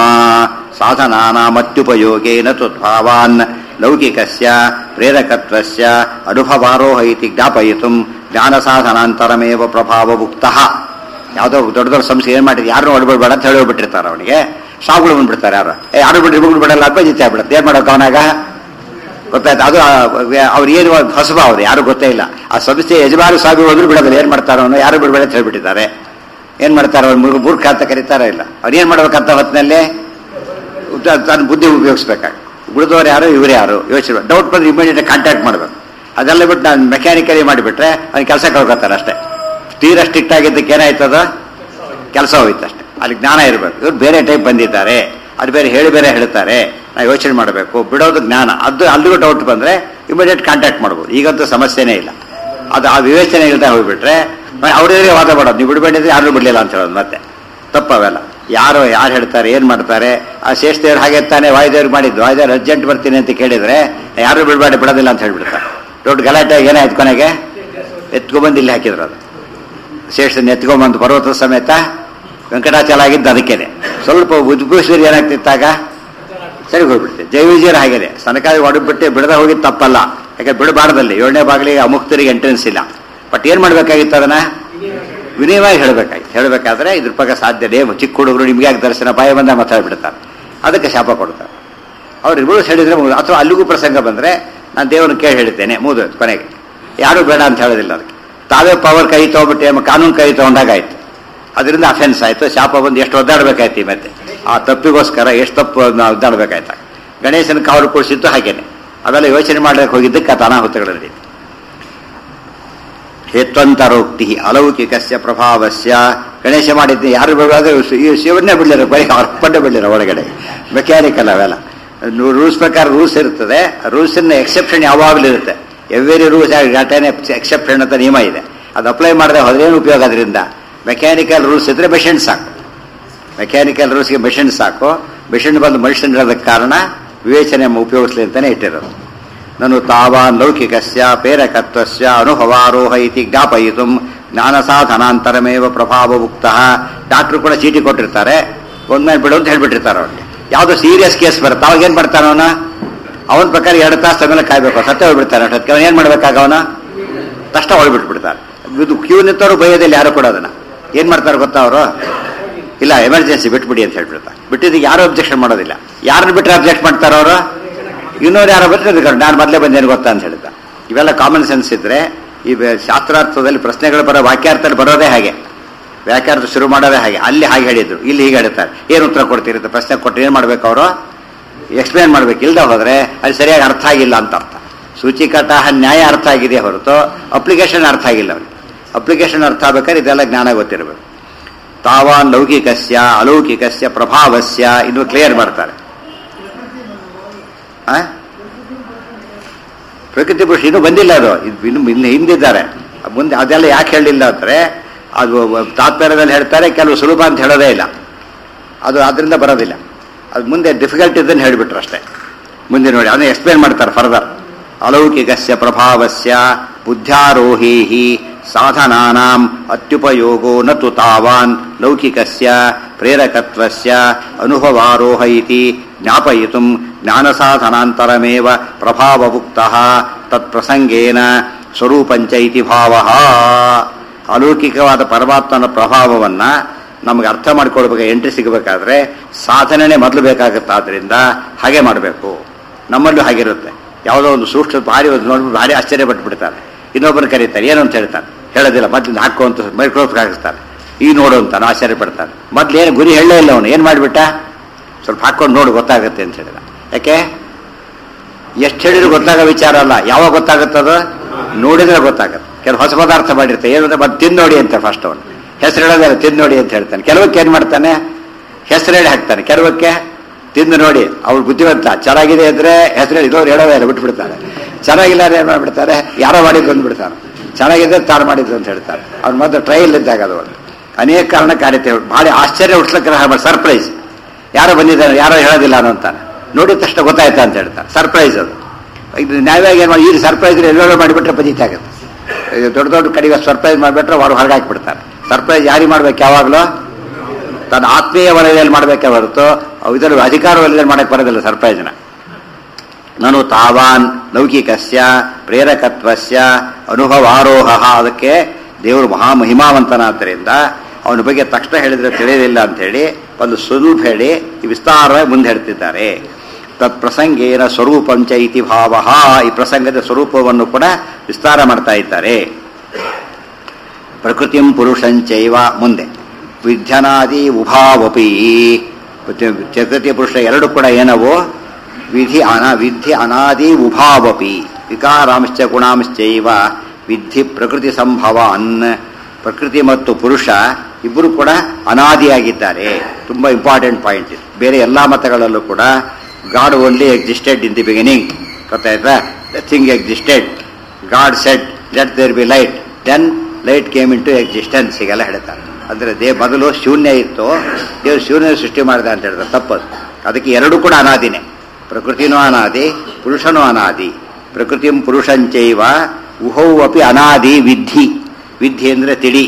ಸಾಧನಾನಾಮತ್ಯುಪಯೋಗೇನ ತ್ವದ್ಭಾವಾನ್ ಲೌಕಿಕಸ್ಯ ಪ್ರೇರಕತ್ವಸ್ಯ ಅನುಭವಾರೋಹ ಇತಿ ಜ್ಞಾಪಯಿತು ಜ್ಞಾನ ಸಾಧನಾಂತರಮೇವ ಪ್ರಭಾವ ಮುಕ್ತಃ ಯಾವುದೋ ದೊಡ್ಡ ದೊಡ್ಡ ಸಂಸ್ಥೆ ಏನು ಮಾಡಿದ್ರು ಯಾರನ್ನೂ ಹೊಡ್ಬಿಡ್ಬೇಡ ಅಂತ ಹೇಳಿ ಹೋಗ್ಬಿಟ್ಟಿರ್ತಾರೆ ಅವನಿಗೆ ಸಾವುಗಳು ಬಂದ್ಬಿಡ್ತಾರೆ ಯಾರು ಏ ಯಾರು ಬಿಡ್ರಿ ಬಿಡ್ಬಿಡು ಬಿಡಲ್ಲ ಅಂತ ಜಿತ್ತೆ ಆಗ್ಬಿಡುತ್ತೆ ಏನು ಮಾಡೋಕೆ ಅವನಾಗ ಗೊತ್ತಾಯ್ತು ಅದು ಅವ್ರು ಏನು ಹೊಸಬ ಅವ್ರು ಯಾರು ಗೊತ್ತೇ ಇಲ್ಲ ಆ ಸಂಸ್ಥೆ ಯಜಮಾನ ಸ್ವಾಮಿ ಹೋದ್ರು ಬಿಡೋದಿಲ್ಲ ಏನ್ ಮಾಡ್ತಾರೋ ಅವನು ಯಾರು ಬಿಡಬೇಡ ಅಂತ ಹೇಳ್ಬಿಟ್ಟಿದ್ದಾರೆ ಏನ್ ಮಾಡ್ತಾರೆ ಅವ್ರು ಮೂರ್ಖ ಮೂರ್ಖ ಅಂತ ಕರೀತಾರ ಇಲ್ಲ ಅವ್ರು ಏನ್ ಮಾಡ್ಬೇಕಂತ ಹೊತ್ತಿನಲ್ಲಿ ತನ್ನ ಬುದ್ಧಿ ಉಪಯೋಗಿಸ್ಬೇಕಾಗ ಉಳಿದವ್ರು ಯಾರು ಇವ್ರು ಯಾರು ಯೋಚನೆ ಡೌಟ್ ಬಂದ್ರೆ ಇಮಿಡಿಯೇಟ್ ಕಾಂಟ್ಯಾಕ್ಟ್ ಮಾಡ್ಬೇಕು ಅದೆಲ್ಲ ಬಿಟ್ಟು ನಾನು ಮೆಕ್ಯಾನಿಕಲಿ ಮಾಡಿಬಿಟ್ರೆ ಅವ್ನು ಕೆಲಸ ಕಳ್ಕೊತಾರೆ ಅಷ್ಟೇ ತೀರಾ ಸ್ಟ್ರಿಕ್ಟ್ ಆಗಿದ್ದಕ್ಕೆ ಏನಾಯ್ತದ ಕೆಲಸ ಹೋಯ್ತು ಅಷ್ಟೇ ಅಲ್ಲಿ ಜ್ಞಾನ ಇರಬೇಕು ಇವ್ರು ಬೇರೆ ಟೈಪ್ ಬಂದಿದ್ದಾರೆ ಅದು ಬೇರೆ ಹೇಳಿ ಬೇರೆ ಹೇಳ್ತಾರೆ ನಾವು ಯೋಚನೆ ಮಾಡಬೇಕು ಬಿಡೋದು ಜ್ಞಾನ ಅದು ಅಲ್ಲಿಗೂ ಡೌಟ್ ಬಂದ್ರೆ ಇಮಿಡಿಯೇಟ್ ಕಾಂಟ್ಯಾಕ್ಟ್ ಮಾಡ್ಬೋದು ಈಗಂತೂ ಸಮಸ್ಯೆನೇ ಇಲ್ಲ ಅದು ಆ ವಿವೇಚನೆ ಇಲ್ಲದೆ ಹೋಗ್ಬಿಟ್ರೆ ಅವ್ರಿಗೆ ವಾದ ಮಾಡೋದು ನೀವು ಬಿಡಬೇಡಿದ್ರೆ ಯಾರು ಬಿಡಲಿಲ್ಲ ಅಂತ ಹೇಳೋದು ಮತ್ತೆ ತಪ್ಪವೆಲ್ಲ ಯಾರು ಯಾರು ಹೇಳ್ತಾರೆ ಏನು ಮಾಡ್ತಾರೆ ಆ ಶೇಷದೇವ್ರು ಹಾಗೆ ತಾನೇ ವಾಯುದೇವ್ರಿಗೆ ಮಾಡಿದ್ದು ವಾಯುದೇವ್ರು ಅರ್ಜೆಂಟ್ ಬರ್ತೀನಿ ಅಂತ ಕೇಳಿದ್ರೆ ಯಾರು ಬಿಡಬೇಡಿ ಬಿಡೋದಿಲ್ಲ ಅಂತ ಹೇಳ್ಬಿಡ್ತಾರೆ ದೊಡ್ಡ ಗಲಾಟೆ ಏನಾಯ್ತು ಕೊನೆಗೆ ಎತ್ಕೊಂಡ್ಬಂದು ಇಲ್ಲಿ ಹಾಕಿದ್ರು ಅದು ಶೇಷನ ಎತ್ಕೊಂಡ್ಬಂದು ಪರ್ವತ ಸಮೇತ ವೆಂಕಟಾಚಲ ಆಗಿದ್ದು ಅದಕ್ಕೇನೆ ಸ್ವಲ್ಪ ಉದ್ಭೂಷರು ಏನಾಗ್ತಿತ್ತಾಗ ಸರಿ ಹೋಗ್ಬಿಡ್ತೆ ಜೈವಿಜಯರ ಹಾಗೇನೆ ಸನಕಾಯಿ ಹೊಡೆದ್ಬಿಟ್ಟು ಬಿಡದೆ ಹೋಗಿದ್ದು ತಪ್ಪಲ್ಲ ಯಾಕೆ ಬಿಡಬಾರ್ದಲ್ಲಿ ಏಳನೇ ಬಾಗಿಲಿಗೆ ಅಮುಕ್ತರಿಗೆ ಎಂಟ್ರೆನ್ಸ್ ಇಲ್ಲ ಬಟ್ ಏನ್ ಮಾಡ್ಬೇಕಾಗಿತ್ತು ಅದನ್ನ ವಿನಯವಾಗಿ ಹೇಳ್ಬೇಕಾಗಿತ್ತು ಹೇಳ್ಬೇಕಾದ್ರೆ ಇದ್ರ ಬಗ್ಗೆ ಸಾಧ್ಯನೇ ಚಿಕ್ಕ ಹುಡುಗರು ನಿಮ್ಗೆ ಯಾಕೆ ದರ್ಶನ ಬಾಯ ಬಂದ ಮಾತಾಡ್ಬಿಡ್ತಾರೆ ಅದಕ್ಕೆ ಶಾಪ ಕೊಡ್ತಾರೆ ಅವ್ರು ಇಬ್ಬರು ಹೇಳಿದ್ರೆ ಮುಗಿದು ಅಥವಾ ಅಲ್ಲಿಗೂ ಪ್ರಸಂಗ ಬಂದ್ರೆ ನಾನು ದೇವರನ್ನು ಕೇಳಿ ಹೇಳ್ತೇನೆ ಮುಗಿದು ಕೊನೆಗೆ ಯಾರು ಬೇಡ ಅಂತ ಹೇಳೋದಿಲ್ಲ ಅದಕ್ಕೆ ತಾವೇ ಪವರ್ ಕೈ ತಗೊಂಡ್ಬಿಟ್ಟು ಕಾನೂನು ಕೈ ತಗೊಂಡಾಗಾಯ್ತು ಅದರಿಂದ ಅಫೆನ್ಸ್ ಆಯ್ತು ಶಾಪ ಬಂದು ಎಷ್ಟು ಒದ್ದಾಡ್ಬೇಕಾಯ್ತು ಈ ಮತ್ತೆ ಆ ತಪ್ಪಿಗೋಸ್ಕರ ಎಷ್ಟು ತಪ್ಪು ನಾವು ಒದ್ದಾಡ್ಬೇಕಾಯ್ತು ಗಣೇಶನ ಕಾವಲು ಕೊಡಿಸಿದ್ದು ಹಾಗೇನೆ ಅವೆಲ್ಲ ಯೋಚನೆ ಮಾಡಕ್ಕೆ ಹೋಗಿದ್ದಕ್ಕೆ ಆ ಅನಾಹುತಗಳಲ್ಲಿ ಹೇತ್ವಂತರೋಕ್ತಿ ಅಲೌಕಿಕಸ್ಯ ಪ್ರಭಾವಸ್ಯ ಗಣೇಶ ಮಾಡಿದ್ದು ಯಾರು ಬಿಡುವಾಗ ಈ ಶಿವನ್ನೇ ಬಿಡಲಿರ ಬರೀ ಅರ್ಪಣೆ ಬಿಡಲಿರ ಒಳಗಡೆ ಮೆಕ್ಯಾನಿಕಲ್ ಅವೆಲ್ಲ ರೂಲ್ಸ್ ಪ್ರಕಾರ ರೂಲ್ಸ್ ಇರ್ತದೆ ರೂಲ್ಸಿನ ಎಕ್ಸೆಪ್ಷನ್ ಯಾವಾಗಲೂ ಇರುತ್ತೆ ಎವ್ರಿ ರೂಲ್ಸ್ ಘಟನೆ ಎಕ್ಸೆಪ್ಷನ್ ಅಂತ ನಿಯಮ ಇದೆ ಅದು ಅಪ್ಲೈ ಮಾಡದೆ ಹೋದ್ರೇನು ಉಪಯೋಗ ಅದರಿಂದ ಮೆಕ್ಯಾನಿಕಲ್ ರೂಲ್ಸ್ ಇದ್ರೆ ಮೆಷಿನ್ ಸಾಕು ಮೆಕ್ಯಾನಿಕಲ್ ರೂಲ್ಸ್ಗೆ ಮೆಷಿನ್ ಸಾಕು ಮೆಷಿನ್ ಬಂದು ಮನುಷ್ಯನ್ ಇರೋದಕ್ಕೆ ಕಾರಣ ವಿವೇಚನೆ ಉಪಯೋಗಿಸ್ಲಿ ಅಂತಾನೆ ಇಟ್ಟಿರೋದು ನಾನು ತಾವಾನ್ ಲೌಕಿಕಸ್ಯ ಪ್ರೇರಕತ್ವಸ್ಯ ಅನುಭವಾರೋಹ ಇತಿ ಜ್ಞಾಪಯಿತು ಜ್ಞಾನ ಸಾಧನಾಂತರಮೇವ ಪ್ರಭಾವ ಮುಕ್ತ ಡಾಕ್ಟ್ರು ಕೂಡ ಚೀಟಿ ಕೊಟ್ಟಿರ್ತಾರೆ ಒಂದ್ಮೇಲೆ ಬಿಡು ಅಂತ ಹೇಳ್ಬಿಟ್ಟಿರ್ತಾರೆ ಅವ್ರಿಗೆ ಯಾವುದೋ ಸೀರಿಯಸ್ ಕೇಸ್ ಬರುತ್ತೆ ಅವಾಗ ಏನ್ ಮಾಡ್ತಾನ ಅವನ ಅವನ ಪ್ರಕಾರ ಎರಡು ತಾಸು ಮೇಲೆ ಕಾಯ್ಬೇಕು ಸತ್ಯ ಹೋಗ್ಬಿಡ್ತಾನೆ ಅಷ್ಟೊತ್ತಿಗೆ ಅವನು ಏನ್ ಮಾಡ್ಬೇಕಾಗ ಅವನ ತಷ್ಟ ಹೊಳ್ಬಿಟ್ಬಿಡ್ತಾರೆ ಇದು ಕ್ಯೂ ನಿಂತವರು ಬೈಯೋದಿಲ್ಲ ಯಾರು ಕೂಡ ಅದನ್ನ ಏನ್ ಮಾಡ್ತಾರೆ ಗೊತ್ತಾ ಅವರು ಇಲ್ಲ ಎಮರ್ಜೆನ್ಸಿ ಬಿಟ್ಬಿಡಿ ಅಂತ ಹೇಳ್ಬಿಡ್ತಾರೆ ಬಿಟ್ಟಿದ್ದಕ್ಕೆ ಯಾರು ಅಬ್ಜೆಕ್ಷನ್ ಮಾಡೋದಿಲ್ಲ ಯಾರನ್ನ ಬಿಟ್ಟರೆ ಅಬ್ಜೆಕ್ಟ್ ಮಾಡ್ತಾರೆ ಅವರು ಇನ್ನೊಂದು ಯಾರೋ ಬಿಟ್ಟರೆ ನಾನು ಮೊದಲೇ ಬಂದೇನು ಗೊತ್ತಾ ಅಂತ ಹೇಳಿದ್ದ ಇವೆಲ್ಲ ಕಾಮನ್ ಸೆನ್ಸ್ ಇದ್ರೆ ಈ ಬೆ- ಶಾಸ್ತ್ರಾರ್ಥದಲ್ಲಿ ಪ್ರಶ್ನೆಗಳು ಬರೋ ವಾಕ್ಯಾರ್ಥದಲ್ಲಿ ಬರೋದೇ ಹಾಗೆ ವ್ಯಾಖ್ಯಾರ್ಥ ಶುರು ಮಾಡೋದೇ ಹಾಗೆ ಅಲ್ಲಿ ಹಾಗೆ ಹೇಳಿದ್ರು ಇಲ್ಲಿ ಹೀಗೆ ಹೇಳ್ತಾರೆ ಏನು ಉತ್ತರ ಕೊಡ್ತೀರಿ ಅಂತ ಪ್ರಶ್ನೆ ಕೊಟ್ಟು ಏನು ಮಾಡ್ಬೇಕು ಅವರು ಎಕ್ಸ್ಪ್ಲೇನ್ ಮಾಡ್ಬೇಕು ಇಲ್ದ ಹೋದ್ರೆ ಅದು ಸರಿಯಾಗಿ ಅರ್ಥ ಆಗಿಲ್ಲ ಅಂತ ಅರ್ಥ ಸೂಚಿಕಟ ನ್ಯಾಯ ಅರ್ಥ ಆಗಿದೆ ಹೊರತು ಅಪ್ಲಿಕೇಶನ್ ಅರ್ಥ ಆಗಿಲ್ಲ ಅವ್ರಿಗೆ ಅಪ್ಲಿಕೇಶನ್ ಅರ್ಥ ಆಗ್ಬೇಕಾದ್ರೆ ಇದೆಲ್ಲ ಜ್ಞಾನ ಗೊತ್ತಿರಬೇಕು ತಾವಾನ್ ಲೌಕಿಕಸ್ಯ ಅಲೌಕಿಕಸ್ಯ ಪ್ರಭಾವಸ್ಯ ಇನ್ನು ಕ್ಲಿಯರ್ ಮಾಡ್ತಾರೆ ಆ? ಪ್ರಕೃತಿ ಪುರುಷ ಇನ್ನೂ ಬಂದಿಲ್ಲ ಅದು ಇದು ಇನ್ನು ಇನ್ನು ಹಿಂದಿದ್ದಾರೆ ಮುಂದೆ ಅದೆಲ್ಲ ಯಾಕೆ ಹೇಳಲಿಲ್ಲ ಅಂದ್ರೆ ಅದು ತಾತ್ಪರ್ಯದಲ್ಲಿ ಹೇಳ್ತಾರೆ ಕೆಲವು ಸುಲಭ ಅಂತ ಹೇಳೋದೇ ಇಲ್ಲ ಅದು ಅದರಿಂದ ಬರೋದಿಲ್ಲ ಅದು ಮುಂದೆ ಡಿಫಿಕಲ್ಟ್ ಇದನ್ನು ಹೇಳಿಬಿಟ್ರು ಅಷ್ಟೇ ಮುಂದೆ ನೋಡಿ ಅದನ್ನ ಎಕ್ಸ್ಪ್ಲೇನ್ ಮಾಡ್ತಾರೆ ಫರ್ದರ್ ಅಲೌಕಿಕಸ್ಯ ಪ್ರಭಾವಸ್ಯ ಬುದ್ಧ್ಯಾರೋಹೇಹಿ ಸಾಧನಾನಾಂ ಅತ್ಯುಪಯೋಗೋ ನ ತು ತಾವಾನ್ ಲೌಕಿಕಸ್ಯ ಪ್ರೇರಕತ್ವಸ್ಯ ಅನುಭವಾರೋಹ ಇತಿ ಜ್ಞಾಪಯಿತು ಜ್ಞಾನಸಾಧನಾಂತರಮೇವ ಪ್ರಭಾವಭುಕ್ತಃ ತತ್ಪ್ರಸಂಗೇನ ಸ್ವರೂಪಂಚ ಇತಿ ಭಾವ ಅಲೌಕಿಕವಾದ ಪರಮಾತ್ಮನ ಪ್ರಭಾವವನ್ನ ನಮಗೆ ಅರ್ಥ ಮಾಡ್ಕೊಳ್ಬೇಕು ಎಂಟ್ರಿ ಸಿಗಬೇಕಾದ್ರೆ ಸಾಧನೆನೇ ಮೊದಲು ಬೇಕಾಗುತ್ತಾದ್ರಿಂದ ಹಾಗೆ ಮಾಡಬೇಕು ನಮ್ಮಲ್ಲೂ ಹಾಗಿರುತ್ತೆ ಯಾವುದೋ ಒಂದು ಸೂಕ್ಷ್ಮ ಭಾರಿ ಒಂದು ನೋಡ್ಬಿಟ್ಟು ಭಾರಿ ಆಶ್ಚರ್ಯ ಪಟ್ಬಿಡ್ತಾರೆ ಇನ್ನೊಬ್ಬರು ಕರೀತಾರೆ ಏನು ಅಂತ ಹೇಳ್ತಾನೆ ಹೇಳೋದಿಲ್ಲ ಮೊದ್ಲು ಹಾಕು ಅಂತ ಮೈಕ್ರೋಸ್ಕೋಪ್ ಹಾಕಿಸ್ತಾನೆ ಈಗ ನೋಡು ಅಂತಾನೆ ಆಶ್ಚರ್ಯ ಪಡ್ತಾನೆ ಮೊದ್ಲು ಏನು ಗುರಿ ಹೇಳಲೇ ಇಲ್ಲ ಅವನು ಏನು ಮಾಡಿಬಿಟ್ಟ ಸ್ವಲ್ಪ ಹಾಕೊಂಡು ನೋಡು ಗೊತ್ತಾಗುತ್ತೆ ಅಂತ ಹೇಳಿದ ಯಾಕೆ ಎಷ್ಟು ಹೇಳಿದ್ರು ಗೊತ್ತಾಗೋ ವಿಚಾರ ಅಲ್ಲ ಯಾವಾಗ ಗೊತ್ತಾಗುತ್ತದು ನೋಡಿದ್ರೆ ಗೊತ್ತಾಗುತ್ತೆ ಕೆಲವು ಹೊಸ ಪದಾರ್ಥ ಮಾಡಿರ್ತಾರೆ ಏನಂದ್ರೆ ಮತ್ತೆ ತಿಂದು ನೋಡಿ ಅಂತ ಫಸ್ಟ್ ಅವನು ಹೆಸರು ಹೇಳೋದಿಲ್ಲ ತಿಂದು ನೋಡಿ ಅಂತ ಹೇಳ್ತಾನೆ ಕೆಲವಕ್ಕೆ ಏನು ಮಾಡ್ತಾನೆ ಹೆಸರು ಹೇಳಿ ಹಾಕ್ತಾನೆ ಕೆಲವಕ್ಕೆ ತಿಂದು ನೋಡಿ ಅವ್ರು ಬುದ್ಧಿವಂತ ಚೆನ್ನಾಗಿದೆ ಅಂದ್ರೆ ಹೆಸರು ಹೇಳಿ ಇದ್ದವ್ರು ಹೇಳೋದೇ ಇಲ್ಲ ಬಿಟ್ಬಿಡ್ತಾರೆ ಚೆನ್ನಾಗಿಲ್ಲ ಅಂದ್ರೆ ಏನು ಮಾಡ್ಬಿಡ್ತಾರೆ ಯಾರೋ ಮಾಡಿದ್ದು ಅಂದ್ಬಿಡ್ತಾನೆ ಚೆನ್ನಾಗಿದೆ ತಾನು ಮಾಡಿದ್ದು ಅಂತ ಹೇಳ್ತಾರೆ ಅವ್ನು ಮೊದಲು ಟ್ರಯಲ್ ಇದ್ದಾಗ ಅದು ಒಂದು ಅನೇಕ ಕಾರಣ ಕಾರ್ಯತೆ ಭಾಳ ಆಶ್ಚರ್ಯ ಹುಡ್ಸ್ಲಕ್ಕೆ ಸರ್ಪ್ರೈಸ್ ಯಾರೋ ಬಂದಿದ್ದಾರೆ ಯಾರೋ ಹೇಳೋದಿಲ್ಲ ಅನ್ನೋ ಅಂತಾನೆ ನೋಡಿದ ತಕ್ಷಣ ಗೊತ್ತಾಯ್ತಾ ಅಂತ ಹೇಳ್ತಾರೆ ಸರ್ಪ್ರೈಸ್ ಅದು ಇದು ನ್ಯಾಯವಾಗಿ ಏನು ಮಾಡಿ ಈ ಸರ್ಪ್ರೈಸ್ ಎಲ್ಲೆಲ್ಲೋ ಮಾಡಿಬಿಟ್ರೆ ಪದೀತ ಆಗುತ್ತೆ ಇದು ದೊಡ್ಡ ದೊಡ್ಡ ಕಡೆಗೆ ಸರ್ಪ್ರೈಸ್ ಮಾಡಿಬಿಟ್ರೆ ಅವರು ಹೊರಗೆ ಹಾಕಿಬಿಡ್ತಾರೆ ಸರ್ಪ್ರೈಸ್ ಯಾರಿಗೆ ಮಾಡ್ಬೇಕು ಯಾವಾಗಲೂ ತನ್ನ ಆತ್ಮೀಯ ವಲಯದಲ್ಲಿ ಮಾಡಬೇಕೇ ಹೊರತು ಇದರ ಅಧಿಕಾರ ವಲಯದಲ್ಲಿ ಮಾಡಕ್ಕೆ ಬರೋದಿಲ್ಲ ಸರ್ಪ್ರೈಸ್ನ ನಾನು ತಾವಾನ್ ಲೌಕಿಕಸ್ಯ ಪ್ರೇರಕತ್ವಸ್ಯ ಅನುಭವಾರೋಹ ಅದಕ್ಕೆ ದೇವರು ಮಹಾಮಹಿಮಾವಂತನಾದ್ದರಿಂದ ಅವನ ಬಗ್ಗೆ ತಕ್ಷಣ ಹೇಳಿದ್ರೆ ತಿಳಿಯೋದಿಲ್ಲ ಅಂತೇಳಿ ಒಂದು ಸ್ವರೂಪ ಹೇಳಿ ಈ ವಿಸ್ತಾರವಾಗಿ ಮುಂದೆ ಹೇಳ್ತಿದ್ದಾರೆ ತತ್ ಪ್ರಸಂಗೇನ ಸ್ವರೂಪಂಚ ಇತಿ ಭಾವ ಈ ಪ್ರಸಂಗದ ಸ್ವರೂಪವನ್ನು ಕೂಡ ವಿಸ್ತಾರ ಮಾಡ್ತಾ ಇದ್ದಾರೆ ಪ್ರಕೃತಿಂ ಪುರುಷಂಚೈವ ಮುಂದೆ ವಿಧ್ಯನಾದಿ ಉಭಾವಪಿ ಪ್ರಕೃತಿ ಪುರುಷ ಎರಡು ಕೂಡ ಏನವು ವಿಧಿ ಅನ ವಿಧಿ ಅನಾದಿ ಉಭಾವಪಿ ವಿಕಾರಾಂಶ್ಚ ಗುಣಾಂಶ್ಚೈವ ವಿಧಿ ಪ್ರಕೃತಿ ಸಂಭವಾನ್ ಪ್ರಕೃತಿ ಮತ್ತು ಪುರುಷ ಇಬ್ಬರು ಕೂಡ ಅನಾದಿಯಾಗಿದ್ದಾರೆ ತುಂಬಾ ಇಂಪಾರ್ಟೆಂಟ್ ಪಾಯಿಂಟ್ ಇದು ಬೇರೆ ಎಲ್ಲಾ ಮತಗಳಲ್ಲೂ ಕೂಡ God only existed in the beginning ಗೊತ್ತಾಯ್ತಾ thing existed God said let there be light then light came into existence ಹೀಗೆಲ್ಲ ಹೇಳ್ತಾರೆ ಅಂದ್ರೆ ದೇ ಮೊದಲು ಶೂನ್ಯ ಇತ್ತು ದೇವ್ರು ಶೂನ್ಯ ಸೃಷ್ಟಿ ಮಾಡಿದ ಅಂತ ಹೇಳ್ತಾರೆ ತಪ್ಪದು ಅದಕ್ಕೆ ಎರಡು ಕೂಡ ಅನಾದಿನೇ ಪ್ರಕೃತಿನೂ ಅನಾದಿ ಪುರುಷನೂ ಅನಾದಿ ಪ್ರಕೃತಿ ಪುರುಷಂಚೈವ ಉಹೌ ಅಪಿ ಅನಾದಿ ವಿಧಿ ವಿಧಿ ಅಂದ್ರೆ ತಿಳಿ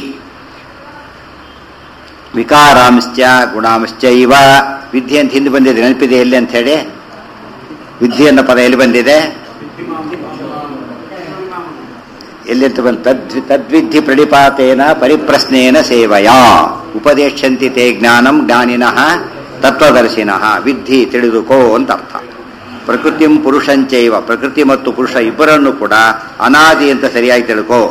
ವಿಕಾರಾಂಶ್ಚ ಗುಣಾಂಶ್ಚೈವ ವಿಧಿ ಅಂತ ಹಿಂದೆ ಬಂದಿದೆ ನೆನಪಿದೆ ಎಲ್ಲಿ ಅಂತ ಹೇಳಿ ವಿಧಿ ಅನ್ನೋ ಪದ ಎಲ್ಲಿ ಬಂದಿದೆ ಎಲ್ಲಿ ಅಂತ ಬಂದು ತದ್ ತದ್ವಿಧಿ ಪ್ರಣಿಪಾತೇನ ಪರಿಪ್ರಶ್ನೇನ ಸೇವಯ ಉಪದೇಶಂತಿ ತೇ ಜ್ಞಾನಂ ಜ್ಞಾನಿನಃ ತತ್ವದರ್ಶಿನಃ ವಿಧಿ ತಿಳಿದುಕೋ ಅಂತ ಅರ್ಥ ಪ್ರಕೃತಿಂ ಪುರುಷಂಚೈವ ಪ್ರಕೃತಿ ಮತ್ತು ಪುರುಷ ಇಬ್ಬರನ್ನು ಕೂಡ ಅನಾದಿ ಅಂತ ಸರಿಯಾಗಿ ತಿಳ್ಕೋ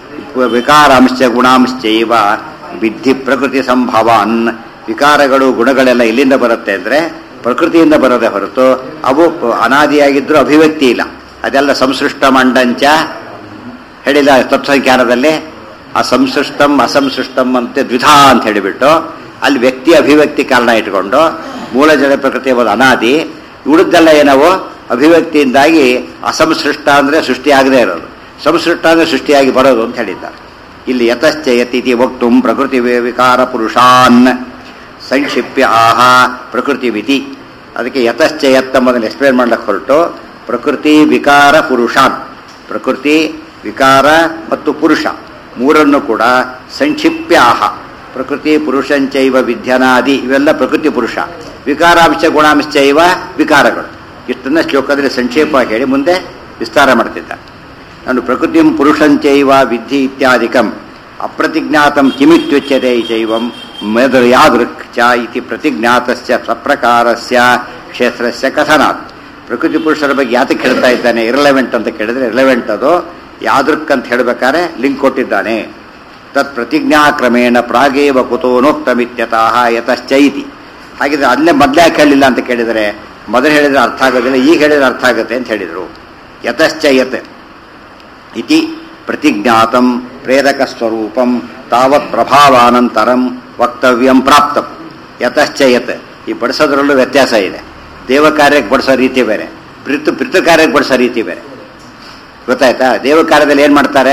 ವಿಕಾರಾಂಶ ಗುಣಾಂಶ್ಚೈವ ವಿಧಿ ಪ್ರಕೃತಿ ಸಂಭವಾನ್ ವಿಕಾರಗಳು ಗುಣಗಳೆಲ್ಲ ಎಲ್ಲಿಂದ ಬರುತ್ತೆ ಅಂದ್ರೆ ಪ್ರಕೃತಿಯಿಂದ ಬರೋದೇ ಹೊರತು ಅವು ಅನಾದಿಯಾಗಿದ್ರೂ ಅಭಿವ್ಯಕ್ತಿ ಇಲ್ಲ ಅದೆಲ್ಲ ಸಂಸೃಷ್ಟ ಮಂಡಂಚ ಹೇಳಿಲ್ಲ ತತ್ವಜ್ಞಾನದಲ್ಲಿ ಅಸಂಸೃಷ್ಟಂ ಅಸಂಸೃಷ್ಟಂ ಅಂತ ದ್ವಿಧಾ ಅಂತ ಹೇಳಿಬಿಟ್ಟು ಅಲ್ಲಿ ವ್ಯಕ್ತಿ ಅಭಿವ್ಯಕ್ತಿ ಕಾರಣ ಇಟ್ಕೊಂಡು ಮೂಲ ಜಡ ಪ್ರಕೃತಿ ಎಂಬುದು ಅನಾದಿ ಉಳಿದೆಲ್ಲ ಏನವು ಅಭಿವ್ಯಕ್ತಿಯಿಂದಾಗಿ ಅಸಂಸೃಷ್ಟ ಅಂದ್ರೆ ಸೃಷ್ಟಿಯಾಗದೇ ಇರೋದು ಸಂಸೃಷ್ಟ ಅಂದ್ರೆ ಸೃಷ್ಟಿಯಾಗಿ ಬರೋದು ಅಂತ ಹೇಳಿದ್ದಾರೆ ಇಲ್ಲಿ ಯತಶ್ಚ ಯತಿಥಿ ವಕ್ತುಂ ಪ್ರಕೃತಿ ವಿಕಾರ ಪುರುಷಾನ್ ಸಂಕ್ಷಿಪ್ಯ ಆಹ ಪ್ರಕೃತಿ ಮಿತಿ ಅದಕ್ಕೆ ಯತಶ್ಚ ಯತ್ ಎಂಬುದನ್ನು ಎಕ್ಸ್ಪ್ಲೇನ್ ಮಾಡ್ಲಿಕ್ಕೆ ಹೊರಟು ಪ್ರಕೃತಿ ವಿಕಾರ ಪುರುಷಾನ್ ಪ್ರಕೃತಿ ವಿಕಾರ ಮತ್ತು ಪುರುಷ ಮೂರನ್ನು ಕೂಡ ಸಂಕ್ಷಿಪ್ಯ ಆಹ ಪ್ರಕೃತಿ ಪುರುಷಂಚೈವ ವಿದ್ಯನಾದಿ ಇವೆಲ್ಲ ಪ್ರಕೃತಿ ಪುರುಷ ವಿಕಾರಾಂಶ ಗುಣಾಂಶೈವ ವಿಕಾರಗಳು ಇಷ್ಟನ್ನ ಶ್ಲೋಕದಲ್ಲಿ ಸಂಕ್ಷೇಪ ಹೇಳಿ ಮುಂದೆ ವಿಸ್ತಾರ ಮಾಡ್ತಿದ್ದ ನಾನು ಪ್ರಕೃತಿ ಪುರುಷಂಚೈವ ವಿಧಿ ಇತ್ಯಾದಿಕಂ ಅಪ್ರತಿಜ್ಞಾತಂ ಕಿಮಿತ್ಯುಚ್ಯತೆ ಚೈವಂ ಮೇದರ್ಯಾದೃಕ್ ಚ ಇತಿ ಪ್ರತಿಜ್ಞಾತಸ್ಯ ಸಪ್ರಕಾರಸ್ಯ ಕ್ಷೇತ್ರಸ್ಯ ಕಥನಾತ್ ಪ್ರಕೃತಿ ಪುರುಷರ ಬಗ್ಗೆ ಯಾತಕ್ಕೆ ಹೇಳ್ತಾ ಇದ್ದಾನೆ ಇರಲೆವೆಂಟ್ ಅಂತ ಕೇಳಿದ್ರೆ ಇರಲೆವೆಂಟ್ ಅದು ಯಾದೃಕ್ ಅಂತ ಹೇಳ್ಬೇಕಾದ್ರೆ ಲಿಂಕ್ ಕೊಟ್ಟಿದ್ದಾನೆ ತತ್ ಪ್ರತಿಜ್ಞಾಕ್ರಮೇಣ ಪ್ರಾಗೇವ ಕುತೋನೋಕ್ತಮಿತ್ಯತಃ ಯತಶ್ಚೈತಿ ಹಾಗಿದ್ರೆ ಅಲ್ಲೇ ಮೊದಲೇ ಯಾಕೆ ಹೇಳಿಲ್ಲ ಅಂತ ಕೇಳಿದರೆ ಮೊದಲು ಹೇಳಿದ್ರೆ ಅರ್ಥ ಆಗೋದಿಲ್ಲ ಈಗ ಹೇಳಿದ್ರೆ ಅರ್ಥ ಆಗುತ್ತೆ ಅಂತ ಹೇಳಿದರು ಯತಶ್ಚ ಯತ್ ಇತಿ ಪ್ರತಿಜ್ಞಾತಂ ಪ್ರೇರಕ ಸ್ವರೂಪಂ ತಾವತ್ ಪ್ರಭಾವಾನಂತರಂ ವಕ್ತವ್ಯಂ ಪ್ರಾಪ್ತಂ ಯತಶ್ಚ ಯತ್ ಈ ಬಡಿಸೋದ್ರಲ್ಲೂ ವ್ಯತ್ಯಾಸ ಇದೆ ದೇವ ಕಾರ್ಯಕ್ಕೆ ಬಡಿಸೋ ರೀತಿ ಬೇರೆ ಪಿತೃ ಪಿತೃ ಕಾರ್ಯಕ್ಕೆ ಬಡಿಸೋ ರೀತಿ ಬೇರೆ ಗೊತ್ತಾಯ್ತಾ ದೇವ ಕಾರ್ಯದಲ್ಲಿ ಏನು ಮಾಡ್ತಾರೆ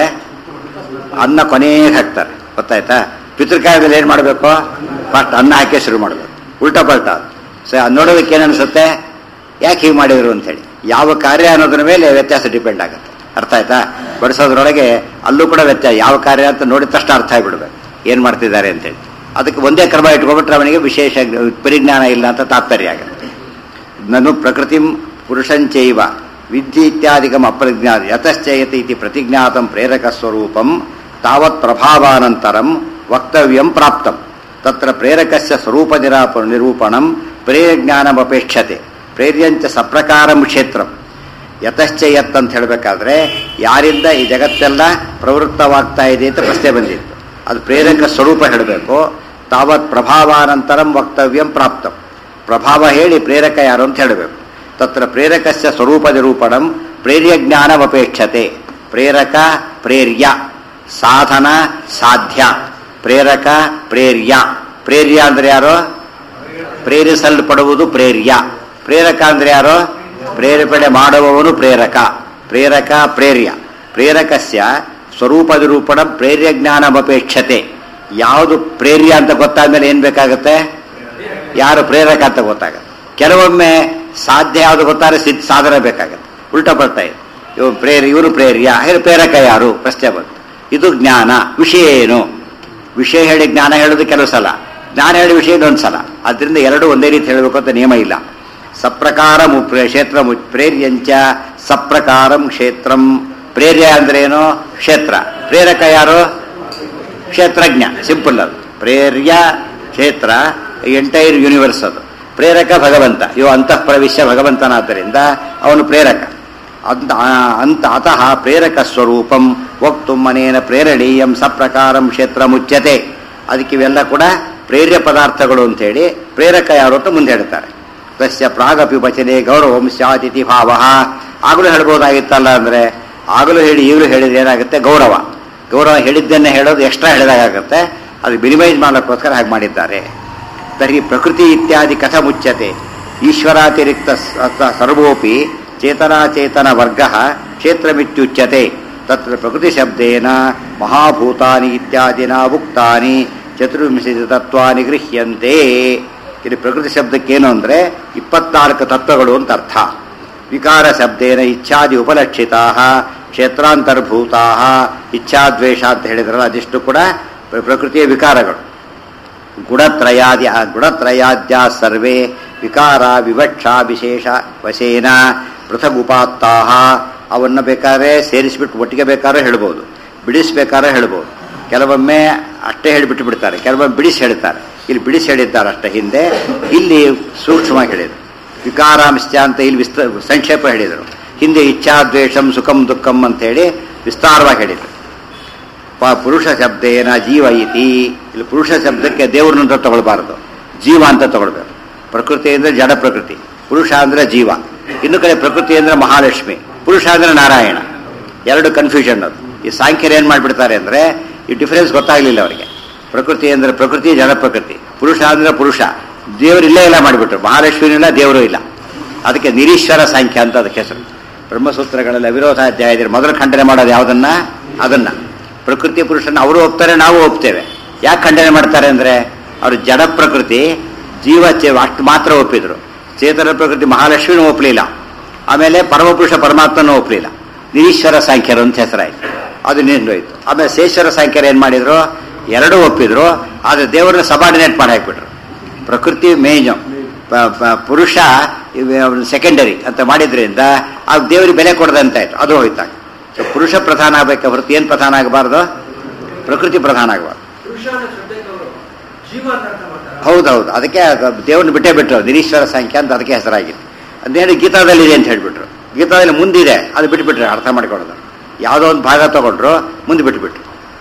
ಅನ್ನ ಕೊನೆಗೆ ಹಾಕ್ತಾರೆ ಗೊತ್ತಾಯ್ತಾ ಪಿತೃ ಕಾರ್ಯದಲ್ಲಿ ಏನು ಮಾಡಬೇಕು ಫಸ್ಟ್ ಅನ್ನ ಹಾಕಿ ಶುರು ಮಾಡಬೇಕು ಉಲ್ಟಾ ಪಲ್ಟಾ ಸೊ ನೋಡೋದಕ್ಕೆ ಏನು ಅನಿಸುತ್ತೆ ಯಾಕೆ ಹೀಗೆ ಮಾಡಿದ್ರು ಅಂತೇಳಿ ಯಾವ ಕಾರ್ಯ ಅನ್ನೋದ್ರ ಮೇಲೆ ವ್ಯತ್ಯಾಸ ಡಿಪೆಂಡ್ ಆಗುತ್ತೆ ಅರ್ಥ ಆಯ್ತಾ ಬಡಿಸೋದ್ರೊಳಗೆ ಅಲ್ಲೂ ಕೂಡ ವ್ಯತ್ಯಾಸ ಯಾವ ಕಾರ್ಯ ಅಂತ ನೋಡಿದ ತಕ್ಷಣ ಅರ್ಥ ಆಗಿಬಿಡ್ಬೇಕು ಏನು ಮಾಡ್ತಿದ್ದಾರೆ ಅಂತೇಳಿ ಅದಕ್ಕೆ ಒಂದೇ ಕ್ರಮ ಇಟ್ಕೊಂಡ್ಬಿಟ್ರೆ ಅವನಿಗೆ ವಿಶೇಷ ಪರಿಜ್ಞಾನ ಇಲ್ಲ ಅಂತ ತಾತ್ಪರ್ಯ ಆಗುತ್ತೆ ನಾನು ಪ್ರಕೃತಿ ಪುರುಷಂಚೈವ ವಿದ್ಯೆ ಇತ್ಯಾದಿಕಂ ಅಪ್ರಜ್ಞಾತ ಯತಶ್ಚಯತಿ ಇತಿ ಪ್ರತಿಜ್ಞಾತಂ ಪ್ರೇರಕ ಸ್ವರೂಪಂ ತಾವತ್ ಪ್ರಭಾವಾನಂತರಂ ವಕ್ತವ್ಯಂ ಪ್ರಾಪ್ತಂ ತತ್ರ ಪ್ರೇರಕಸ್ಯ ಸ್ವರೂಪ ನಿರಾಪ ನಿರೂಪಣಂ ಪ್ರೇರಜ್ಞಾನಮಪೇಕ್ಷತೆ ಪ್ರೇರ್ಯಂಚ ಸಪ್ರಕಾರಂ ಕ್ಷೇತ್ರಂ ಯತಶ್ಚ ಯತ್ ಅಂತ ಹೇಳಬೇಕಾದ್ರೆ ಯಾರಿಂದ ಈ ಜಗತ್ತೆಲ್ಲ ಪ್ರವೃತ್ತವಾಗ್ತಾ ಇದೆ ಅಂತ ಪ್ರಶ್ನೆ ಬಂದಿತ್ತು ಅದು ಪ್ರೇರಕ ಸ್ವರೂಪ ಹೇಳಬೇಕು ತಾವತ್ ಪ್ರಭಾವಾನಂತರಂ ವಕ್ತವ್ಯಂ ಪ್ರಾಪ್ತಂ ಪ್ರಭಾವ ಹೇಳಿ ಪ್ರೇರಕ ಯಾರು ಅಂತ ಹೇಳಬೇಕು ತತ್ರ ಪ್ರೇರಕಸ್ಯ ಸ್ವರೂಪ ನಿರೂಪಣಂ ಪ್ರೇರ್ಯ ಜ್ಞಾನಮಪೇಕ್ಷತೆ ಪ್ರೇರಕ ಪ್ರೇರ್ಯ ಸಾಧನ ಸಾಧ್ಯ ಪ್ರೇರಕ ಪ್ರೇರ್ಯ ಪ್ರೇರ್ಯ ಅಂದ್ರೆ ಯಾರು ಪ್ರೇರಿಸಲ್ಪಡುವುದು ಪ್ರೇರ್ಯ ಪ್ರೇರಕ ಅಂದ್ರೆ ಯಾರು ಪ್ರೇರೇಪಣೆ ಮಾಡುವವನು ಪ್ರೇರಕ ಪ್ರೇರಕ ಪ್ರೇರ್ಯ ಪ್ರೇರಕಸ್ಯ ಸ್ವರೂಪ ನಿರೂಪಣ ಪ್ರೇರ್ಯ ಜ್ಞಾನಮಪೇಕ್ಷತೆ ಯಾವುದು ಪ್ರೇರ್ಯ ಅಂತ ಗೊತ್ತಾದ್ಮೇಲೆ ಏನ್ ಬೇಕಾಗುತ್ತೆ ಯಾರು ಪ್ರೇರಕ ಅಂತ ಗೊತ್ತಾಗುತ್ತೆ ಕೆಲವೊಮ್ಮೆ ಸಾಧ್ಯ ಯಾವುದು ಗೊತ್ತಾರೆ ಸಿದ್ಧ ಸಾಧನ ಬೇಕಾಗುತ್ತೆ ಉಲ್ಟಾ ಬರ್ತಾ ಇದೆ ಇವನು ಪ್ರೇರ ಇವನು ಪ್ರೇರ್ಯ ಹೇಳಿ ಪ್ರೇರಕ ಯಾರು ಪ್ರಶ್ನೆ ಬಂತು ಇದು ಜ್ಞಾನ ವಿಷಯ ಏನು ವಿಷಯ ಹೇಳಿ ಜ್ಞಾನ ಹೇಳೋದು ಕೆಲವು ಸಲ ಜ್ಞಾನ ಹೇಳಿ ವಿಷಯ ಇನ್ನೊಂದು ಸಲ ಅದರಿಂದ ಎರಡು ಒಂದೇ ರೀತಿ ಹೇಳಬೇಕು ಅಂತ ನಿಯಮ ಇಲ್ಲ ಸಪ್ರಕಾರಂ ಉಪ್ರೇ- ಕ್ಷೇತ್ರ ಪ್ರೇರ್ಯಂಚ ಸಪ್ರಕಾರಂ ಕ್ಷೇತ್ರಂ ಪ್ರೇರ್ಯ ಅಂದ್ರೆ ಏನು ಕ್ಷೇತ್ರ ಪ್ರೇರಕ ಯಾರು ಕ್ಷೇತ್ರಜ್ಞ ಸಿಂಪಲ್ ಅದು ಪ್ರೇರ್ಯ ಕ್ಷೇತ್ರ ಎಂಟೈರ್ ಯೂನಿವರ್ಸ್ ಅದು ಪ್ರೇರಕ ಭಗವಂತ ಇವು ಅಂತಃ ಪ್ರವಿಶ್ಯ ಭಗವಂತನಾದ್ದರಿಂದ ಅವನು ಪ್ರೇರಕ ಅಂತ ಅಂತ ಅತಃ ಪ್ರೇರಕ ಸ್ವರೂಪಂ ವಕ್ತು ಮನೇನ ಪ್ರೇರಣೀಯಂ ಸಪ್ರಕಾರಂ ಕ್ಷೇತ್ರ ಮುಚ್ಯತೆ ಅದಕ್ಕೆ ಇವೆಲ್ಲ ಕೂಡ ಪ್ರೇರ್ಯ ಪದಾರ್ಥಗಳು ಅಂತೇಳಿ ಪ್ರೇರಕ ಯಾರು ಅಂತ ಮುಂದೆ ಹೇಳ್ತಾರೆ ತಸ್ಯ ಪ್ರಾಗಪಿ ವಚನೆ ಗೌರವಂ ಸ್ಯಾತಿಥಿ ಭಾವ ಆಗಲೂ ಹೇಳ್ಬೋದಾಗಿತ್ತಲ್ಲ ಅಂದ್ರೆ ಆಗಲೂ ಹೇಳಿ ಈಗಲೂ ಹೇಳಿದ್ರೆ ಏನಾಗುತ್ತೆ ಗೌರವ ಗೌರವ ಹೇಳಿದ್ದನ್ನೇ ಹೇಳೋದು ಎಕ್ಸ್ಟ್ರಾ ಹೇಳಿದಾಗುತ್ತೆ ಅದು ಮಿನಿಮೈಸ್ ಮಾಡೋಕ್ಕೋಸ್ಕರ ಹಾಗೆ ಮಾಡಿದ್ದಾರೆ ತರ್ಹಿ ಪ್ರಕೃತಿ ಇತ್ಯಾದಿ ಕಥ ಮುಚ್ಚತೆ ಈಶ್ವರಾತಿರಿಕ್ತ ಸ- ಸರ್ವೋಪಿ ಚೇತನಾಚೇತನ ವರ್ಗ ಕ್ಷೇತ್ರಮಿತ್ಯುಚ್ಯತೆ ತತ್ರ ಪ್ರಕೃತಿ ಶಬ್ದೇನ ಮಹಾಭೂತಾನಿ ಇತ್ಯಾದಿನ ಉಕ್ತಾನಿ ಚತುರ್ವಿಂಶತಿ ತತ್ವಾನಿ ಗೃಹ್ಯಂತೆ ಇಲ್ಲಿ ಪ್ರಕೃತಿ ಶಬ್ದಕ್ಕೇನು ಅಂದ್ರೆ ಇಪ್ಪತ್ನಾಲ್ಕು ತತ್ವಗಳು ಅಂತ ಅರ್ಥ ವಿಕಾರ ಶಬ್ದೇನ ಇಚ್ಛಾದಿ ಉಪಲಕ್ಷಿತಾ ಕ್ಷೇತ್ರಾಂತರ್ಭೂತಾ ಇಚ್ಛಾದ್ವೇಷ ಅಂತ ಹೇಳಿದ್ರಲ್ಲ ಅದಿಷ್ಟು ಕೂಡ ಪ್ರ- ಪ್ರಕೃತಿಯ ವಿಕಾರಗಳು ಗುಣತ್ರಯಾದಿ ಗುಣತ್ರಯಾದ್ಯ ಸರ್ವೇ ವಿಕಾರ ವಿವಕ್ಷ ವಿಶೇಷ ವಶೇನ ಪೃಥಗುಪಾತ್ತಾ ಅವನ್ನ ಬೇಕಾದ್ರೆ ಸೇರಿಸ್ಬಿಟ್ಟು ಒಟ್ಟಿಗೆ ಬೇಕಾದ್ರೆ ಹೇಳ್ಬೋದು ಬಿಡಿಸ್ಬೇಕಾದ್ರೆ ಹೇಳ್ಬೋದು ಕೆಲವೊಮ್ಮೆ ಅಷ್ಟೇ ಹೇಳಿಬಿಟ್ಟು ಬಿಡ್ತಾರೆ ಕೆಲವೊಮ್ಮೆ ಬಿಡಿಸಿ ಹೇಳ್ತಾರೆ ಇಲ್ಲಿ ಬಿಡಿಸಿ ಹೇಳಿದ್ದಾರೆ ಅಷ್ಟೇ ಹಿಂದೆ ಇಲ್ಲಿ ಸೂಕ್ಷ್ಮವಾಗಿ ಹೇಳಿದರು ವಿಕಾರಾಂಶ ಅಂತ ಇಲ್ಲಿ ವಿಸ್ತ ಸಂಕ್ಷೇಪ ಹೇಳಿದರು ಹಿಂದೆ ಇಚ್ಛಾದ್ವೇಷಂ ಸುಖಂ ದುಃಖಂ ಅಂತ ಹೇಳಿ ವಿಸ್ತಾರವಾಗಿ ಹೇಳಿದರು ಪ- ಪುರುಷ ಶಬ್ದೇನ ಜೀವ ಇತಿ ಇಲ್ಲಿ ಪುರುಷ ಶಬ್ದಕ್ಕೆ ದೇವ್ರನ್ನಂತ ತಗೊಳ್ಬಾರದು ಜೀವ ಅಂತ ತಗೊಳ್ಬೇಕು ಪ್ರಕೃತಿ ಅಂದ್ರೆ ಜಡ ಪ್ರಕೃತಿ ಪುರುಷ ಅಂದ್ರೆ ಜೀವ ಇನ್ನು ಕಡೆ ಪ್ರಕೃತಿ ಅಂದ್ರೆ ಮಹಾಲಕ್ಷ್ಮಿ ಪುರುಷ ಅಂದ್ರೆ ನಾರಾಯಣ ಎರಡು ಕನ್ಫ್ಯೂಷನ್ ಅದು ಈ ಸಾಂಖ್ಯರು ಏನ್ ಮಾಡ್ಬಿಡ್ತಾರೆ ಅಂದ್ರೆ ಈ ಡಿಫರೆನ್ಸ್ ಗೊತ್ತಾಗ್ಲಿಲ್ಲ ಅವರಿಗೆ ಪ್ರಕೃತಿ ಅಂದ್ರೆ ಪ್ರಕೃತಿ ಜಡ ಪ್ರಕೃತಿ ಪುರುಷ ಅಂದ್ರೆ ಪುರುಷ ದೇವರು ಇಲ್ಲೇ ಇಲ್ಲ ಮಾಡಿಬಿಟ್ರು ಮಹಾಲಕ್ಷ್ಮಿನೂ ಇಲ್ಲ ದೇವರು ಇಲ್ಲ ಅದಕ್ಕೆ ನಿರೀಶ್ವರ ಸಾಂಖ್ಯ ಅಂತ ಅದಕ್ಕೆ ಹೆಸರು ಬ್ರಹ್ಮಸೂತ್ರಗಳಲ್ಲಿ ಅವಿರೋಧಾಧ್ಯಾಯದಲ್ಲಿ ಮೊದಲು ಖಂಡನೆ ಮಾಡೋದು ಯಾವುದನ್ನ ಅದನ್ನ ಪ್ರಕೃತಿ ಪುರುಷನ ಅವರು ಒಪ್ತಾರೆ ನಾವು ಒಪ್ತೇವೆ ಯಾಕೆ ಖಂಡನೆ ಮಾಡ್ತಾರೆ ಅಂದ್ರೆ ಅವರು ಜಡ ಪ್ರಕೃತಿ ಜೀವ ಚೇ ಅಷ್ಟು ಮಾತ್ರ ಒಪ್ಪಿದ್ರು ಚೇತನ ಪ್ರಕೃತಿ ಮಹಾಲಕ್ಷ್ಮಿನೂ ಒಪ್ಪಲಿಲ್ಲ ಆಮೇಲೆ ಪರಮಪುರುಷ ಪರಮಾತ್ಮನೂ ಒಪ್ಪಲಿಲ್ಲ ನಿರೀಶ್ವರ ಸಾಂಖ್ಯರು ಅಂತ ಹೆಸರಾಯ್ತು ಅದು ನಿಂದೋಯ್ತು ಆಮೇಲೆ ಶೇಶ್ವರ ಸಾಂಖ್ಯರು ಏನ್ ಮಾಡಿದ್ರು ಎರಡೂ ಒಪ್ಪಿದ್ರು ಆದ್ರೆ ದೇವರನ್ನ ಸಬಾರ್ಡಿನೇಟ್ ಮಾಡಿ ಹಾಕ್ಬಿಟ್ರು ಪ್ರಕೃತಿ ಮೇಜು ಪ- ಪ- ಪುರುಷ ಸೆಕೆಂಡರಿ ಅಂತ ಮಾಡಿದ್ರಿಂದ ಆ ದೇವರಿಗೆ ಬೆಲೆ ಕೊಡದಂತಾಯ್ತು ಅದು ಹೋಯ್ತಾಗ ಸೊ ಪುರುಷ ಪ್ರಧಾನ ಆಗಬೇಕು ಹೊರತು ಏನು ಪ್ರಧಾನ ಆಗಬಾರ್ದು ಪ್ರಕೃತಿ ಪ್ರಧಾನ ಆಗಬಾರ್ದು ಪುರುಷ ಅನ್ನೋ ಶಬ್ದಕ್ಕೆ ಅವರು ಜೀವ ಅಂತ ಅರ್ಥ ಮಾಡ್ತಾರೆ ಹೌದೌದು ಅದಕ್ಕೆ ದೇವ್ರನ್ನ ಬಿಟ್ಟೇ ಬಿಟ್ರು ನಿರೀಶ್ವರ ಸಂಖ್ಯೆ ಅಂತ ಅದಕ್ಕೆ ಹೆಸರಾಗಿತ್ತು ಅದೇನು ಗೀತಾದಲ್ಲಿದೆ ಅಂತ ಹೇಳ್ಬಿಟ್ರು ಗೀತಾದಲ್ಲಿ ಮುಂದಿದೆ ಅದು ಬಿಟ್ಬಿಟ್ರೆ ಅರ್ಥ ಮಾಡಿಕೊಳ್ಳೋದು ಯಾವುದೋ ಒಂದು ಭಾಗ ತಗೊಂಡ್ರು ಮುಂದೆ ಬಿಟ್ಬಿಟ್ರು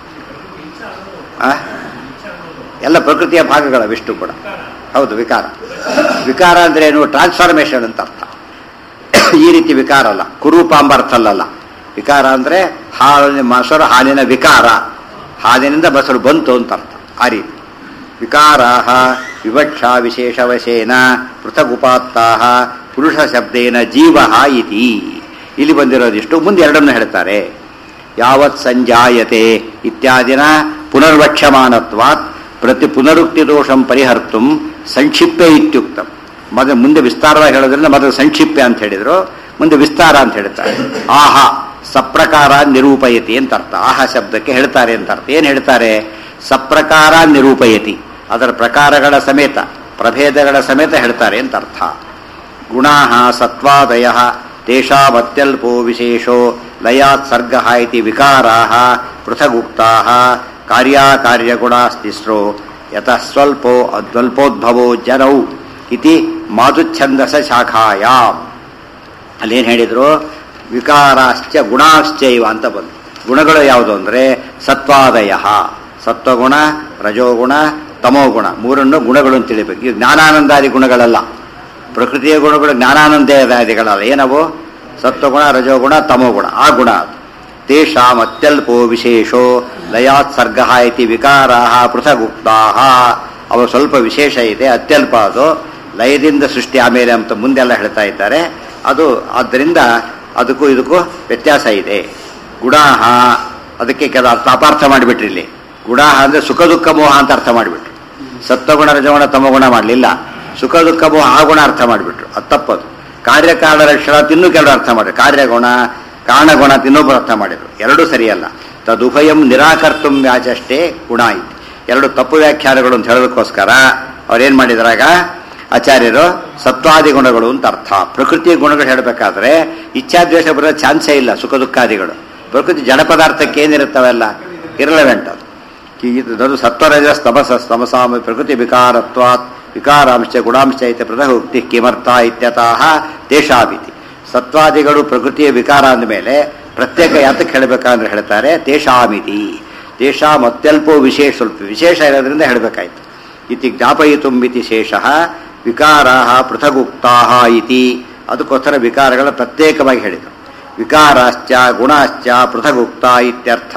ಆ? ಎಲ್ಲ ಪ್ರಕೃತಿಯ ಭಾಗಗಳ ವಿಷ್ಣು ಕೂಡ ಹೌದು ವಿಕಾರ ವಿಕಾರ ಅಂದ್ರೆ ಏನು ಟ್ರಾನ್ಸ್ಫಾರ್ಮೇಶನ್ ಅಂತ ಅರ್ಥ ಈ ರೀತಿ ವಿಕಾರ ಅಲ್ಲ ಕುರೂಪಾಂಬ ಅರ್ಥ ಅಲ್ಲಲ್ಲ ವಿಕಾರ ಅಂದ್ರೆ ಹಾಲಿನ ಮೊಸರು ಹಾಲಿನ ವಿಕಾರ ಹಾಲಿನಿಂದ ಮೊಸರು ಬಂತು ಅಂತ ಅರ್ಥ ಆ ರೀತಿ ವಿಕಾರಾ ವಿವಕ್ಷಾ ವಿಶೇಷವಶೇನ ಪೃಥಗುಪಾತ್ತಾ ಪುರುಷ ಶಬ್ದೇನ ಜೀವ ಇತಿ ಇಲ್ಲಿ ಬಂದಿರೋದಿಷ್ಟು ಮುಂದೆ ಎರಡನ್ನು ಹೇಳ್ತಾರೆ ಯಾವತ್ ಸಂಜಾಯತೆ ಇತ್ಯಾದಿನ ಪುನರ್ವಕ್ಷಮಾನತ್ವಾತ್ ಪ್ರತಿ ಪುನರುಕ್ತಿ ದೋಷಂ ಪರಿಹರ್ತು ಸಂಕ್ಷಿಪ್ತೆ ಇತ್ಯುಕ್ತಂ ಮೊದಲು ಮುಂದೆ ವಿಸ್ತಾರವಾಗಿ ಹೇಳೋದ್ರಿಂದ ಮೊದಲು ಸಂಕ್ಷಿಪ್ತೆ ಅಂತ ಹೇಳಿದ್ರು ಮುಂದೆ ವಿಸ್ತಾರ ಅಂತ ಹೇಳ್ತಾರೆ ಆಹಾ ಸಪ್ರಕಾರ ನಿರೂಪಯತಿ ಅಂತ ಅರ್ಥ ಆಹಾ ಶಬ್ದಕ್ಕೆ ಹೇಳ್ತಾರೆ ಅಂತ ಅರ್ಥ ಏನ್ ಹೇಳ್ತಾರೆ ಸಪ್ರಕಾರ ನಿರೂಪಯತಿ ಅದರ ಪ್ರಕಾರಗಳ ಸಮೇತ ಪ್ರಭೇದಗಳ ಸಮೇತ ಹೇಳ್ತಾರೆ ಅಂತ ಅರ್ಥ ಗುಣಾ ಸತ್ವಾದಯ ತೇಷಾಮತ್ಯಲ್ಪೋ ವಿಶೇಷೋ ಲಯಾತ್ ಸರ್ಗ ಇತಿ ವಿಕಾರಾ ಪೃಥಗುಕ್ತಾ ಕಾರ್ಯಕಾರ್ಯಗುಣಾಸ್ತಿಸ್ರೋ ಯತಃ ಸ್ವಲ್ಪೋ ಅದ್ವಲ್ಪೋದ್ಭವೋ ಜನೌ ಇತಿ ಮಾಧುಚ್ಛಂದಸ ಶಾಖಾಯಾಮ್ ಅಲ್ಲೇನು ಹೇಳಿದ್ರು ವಿಕಾರಾಶ್ಚ ಗುಣಾಶ್ಚೈವ ಅಂತ ಬಂತು ಗುಣಗಳು ಯಾವುದು ಅಂದರೆ ಸತ್ವಾದಯ ಸತ್ವಗುಣ ರಜೋಗುಣ ತಮೋಗುಣ ಮೂರನ್ನು ಗುಣಗಳು ಅಂತ ತಿಳಿಬೇಕು ಇದು ಜ್ಞಾನಾನಂದಾದಿ ಗುಣಗಳಲ್ಲ ಪ್ರಕೃತಿಯ ಗುಣಗಳು ಜ್ಞಾನಾನಂದಾದಿಗಳಲ್ಲ ಏನವು ಸತ್ವಗುಣ ರಜೋಗುಣ ತಮೋಗುಣ ಆ ಗುಣ ಅದು ತೇಷಾಂ ಅತ್ಯಲ್ಪೋ ವಿಶೇಷೋ ಲಯಾತ್ ಸರ್ಗ ಇತಿ ವಿಕಾರಾ ಪೃಥಗುಕ್ತಾ ಅವ ಸ್ವಲ್ಪ ವಿಶೇಷ ಇದೆ ಅತ್ಯಲ್ಪ ಅದು ಲಯದಿಂದ ಸೃಷ್ಟಿ ಆಮೇಲೆ ಅಂತ ಮುಂದೆಲ್ಲ ಹೇಳ್ತಾ ಇದ್ದಾರೆ ಅದು ಆದ್ದರಿಂದ ಅದಕ್ಕೂ ಇದಕ್ಕೂ ವ್ಯತ್ಯಾಸ ಇದೆ ಗುಣಾಹ ಅದಕ್ಕೆ ಕೆಲ ಅರ್ಥ ಅಪಾರ್ಥ ಮಾಡಿಬಿಟ್ರಿ ಇಲ್ಲಿ ಗುಣಾಹ ಅಂದ್ರೆ ಸುಖ ದುಃಖ ಮೋಹ ಅಂತ ಅರ್ಥ ಮಾಡಿಬಿಟ್ರು ಸತ್ವಗುಣ ರಜಗುಣ ತಮಗುಣ ಮಾಡಲಿಲ್ಲ ಸುಖ ದುಃಖ ಮೋಹ ಆ ಗುಣ ಅರ್ಥ ಮಾಡಿಬಿಟ್ರು ಅದು ತಪ್ಪದು ಕಾರ್ಯಕಾರಣ ರಕ್ಷಣ ತಿನ್ನೂ ಕೆಲವರು ಅರ್ಥ ಮಾಡಿದ್ರು ಕಾರ್ಯಗುಣ ಕಾರಣಗುಣ ಇನ್ನೊಬ್ಬರು ಅರ್ಥ ಮಾಡಿದ್ರು ಎರಡೂ ಸರಿಯಲ್ಲ ತದುಭಯಂ ನಿರಾಕರ್ತುಂ ವ್ಯಾಚಷ್ಟೇ ಗುಣ ಇತ್ತು ಎರಡು ತಪ್ಪು ವ್ಯಾಖ್ಯಾನಗಳು ಅಂತ ಹೇಳೋದಕ್ಕೋಸ್ಕರ ಅವ್ರೇನ್ ಮಾಡಿದ್ರಾಗ ಆಚಾರ್ಯರು ಸತ್ವಾದಿ ಗುಣಗಳು ಅಂತ ಅರ್ಥ ಪ್ರಕೃತಿಯ ಗುಣಗಳು ಹೇಳಬೇಕಾದ್ರೆ ಇಚ್ಛಾದ್ವೇಷ ಬರೋ ಚಾನ್ಸೇ ಇಲ್ಲ ಸುಖ ದುಃಖಾದಿಗಳು ಪ್ರಕೃತಿ ಜಡ ಪದಾರ್ಥಕ್ಕೆ ಏನಿರುತ್ತವೆಲ್ಲ ಇರಲವೆಂಟ್ ಅದು ಇದು ಸತ್ವರಜ ಸ್ತಮಸ ಸ್ತಮಸಾಮ ಪ್ರಕೃತಿ ವಿಕಾರತ್ವಾತ್ ವಿಕಾರಾಂಶ ಗುಣಾಂಶ ಇತ್ಯ ಪ್ರದಹುಕ್ತಿ ಕಿಮರ್ಥ ಇತ್ಯತಃ ತೇಷಾಭಿತಿ ಸತ್ವಾದಿಗಳು ಪ್ರಕೃತಿಯ ವಿಕಾರ ಅಂದಮೇಲೆ ಪ್ರತ್ಯೇಕ ಯಾತಕ್ಕೆ ಹೇಳಬೇಕಂದ್ರೆ ಹೇಳ್ತಾರೆ ತೇಷಾಮಿತಿ ತೇಷಾಂ ಅತ್ಯಲ್ಪೋ ವಿಶೇಷ ಸ್ವಲ್ಪ ವಿಶೇಷ ಇರೋದ್ರಿಂದ ಹೇಳಬೇಕಾಯ್ತು ಇತಿ ಜ್ಞಾಪಯಿತುಂಬಿತಿ ಶೇಷ ವಿಕಾರಾ ಪೃಥಗುಕ್ತಾ ಇತಿ ಅದಕ್ಕೋಸ್ಕರ ವಿಕಾರಗಳ ಪ್ರತ್ಯೇಕವಾಗಿ ಹೇಳಿದರು ವಿಕಾರಾಶ್ಚ ಗುಣಾಶ್ಚ ಪೃಥಗುಕ್ತ ಇತ್ಯರ್ಥ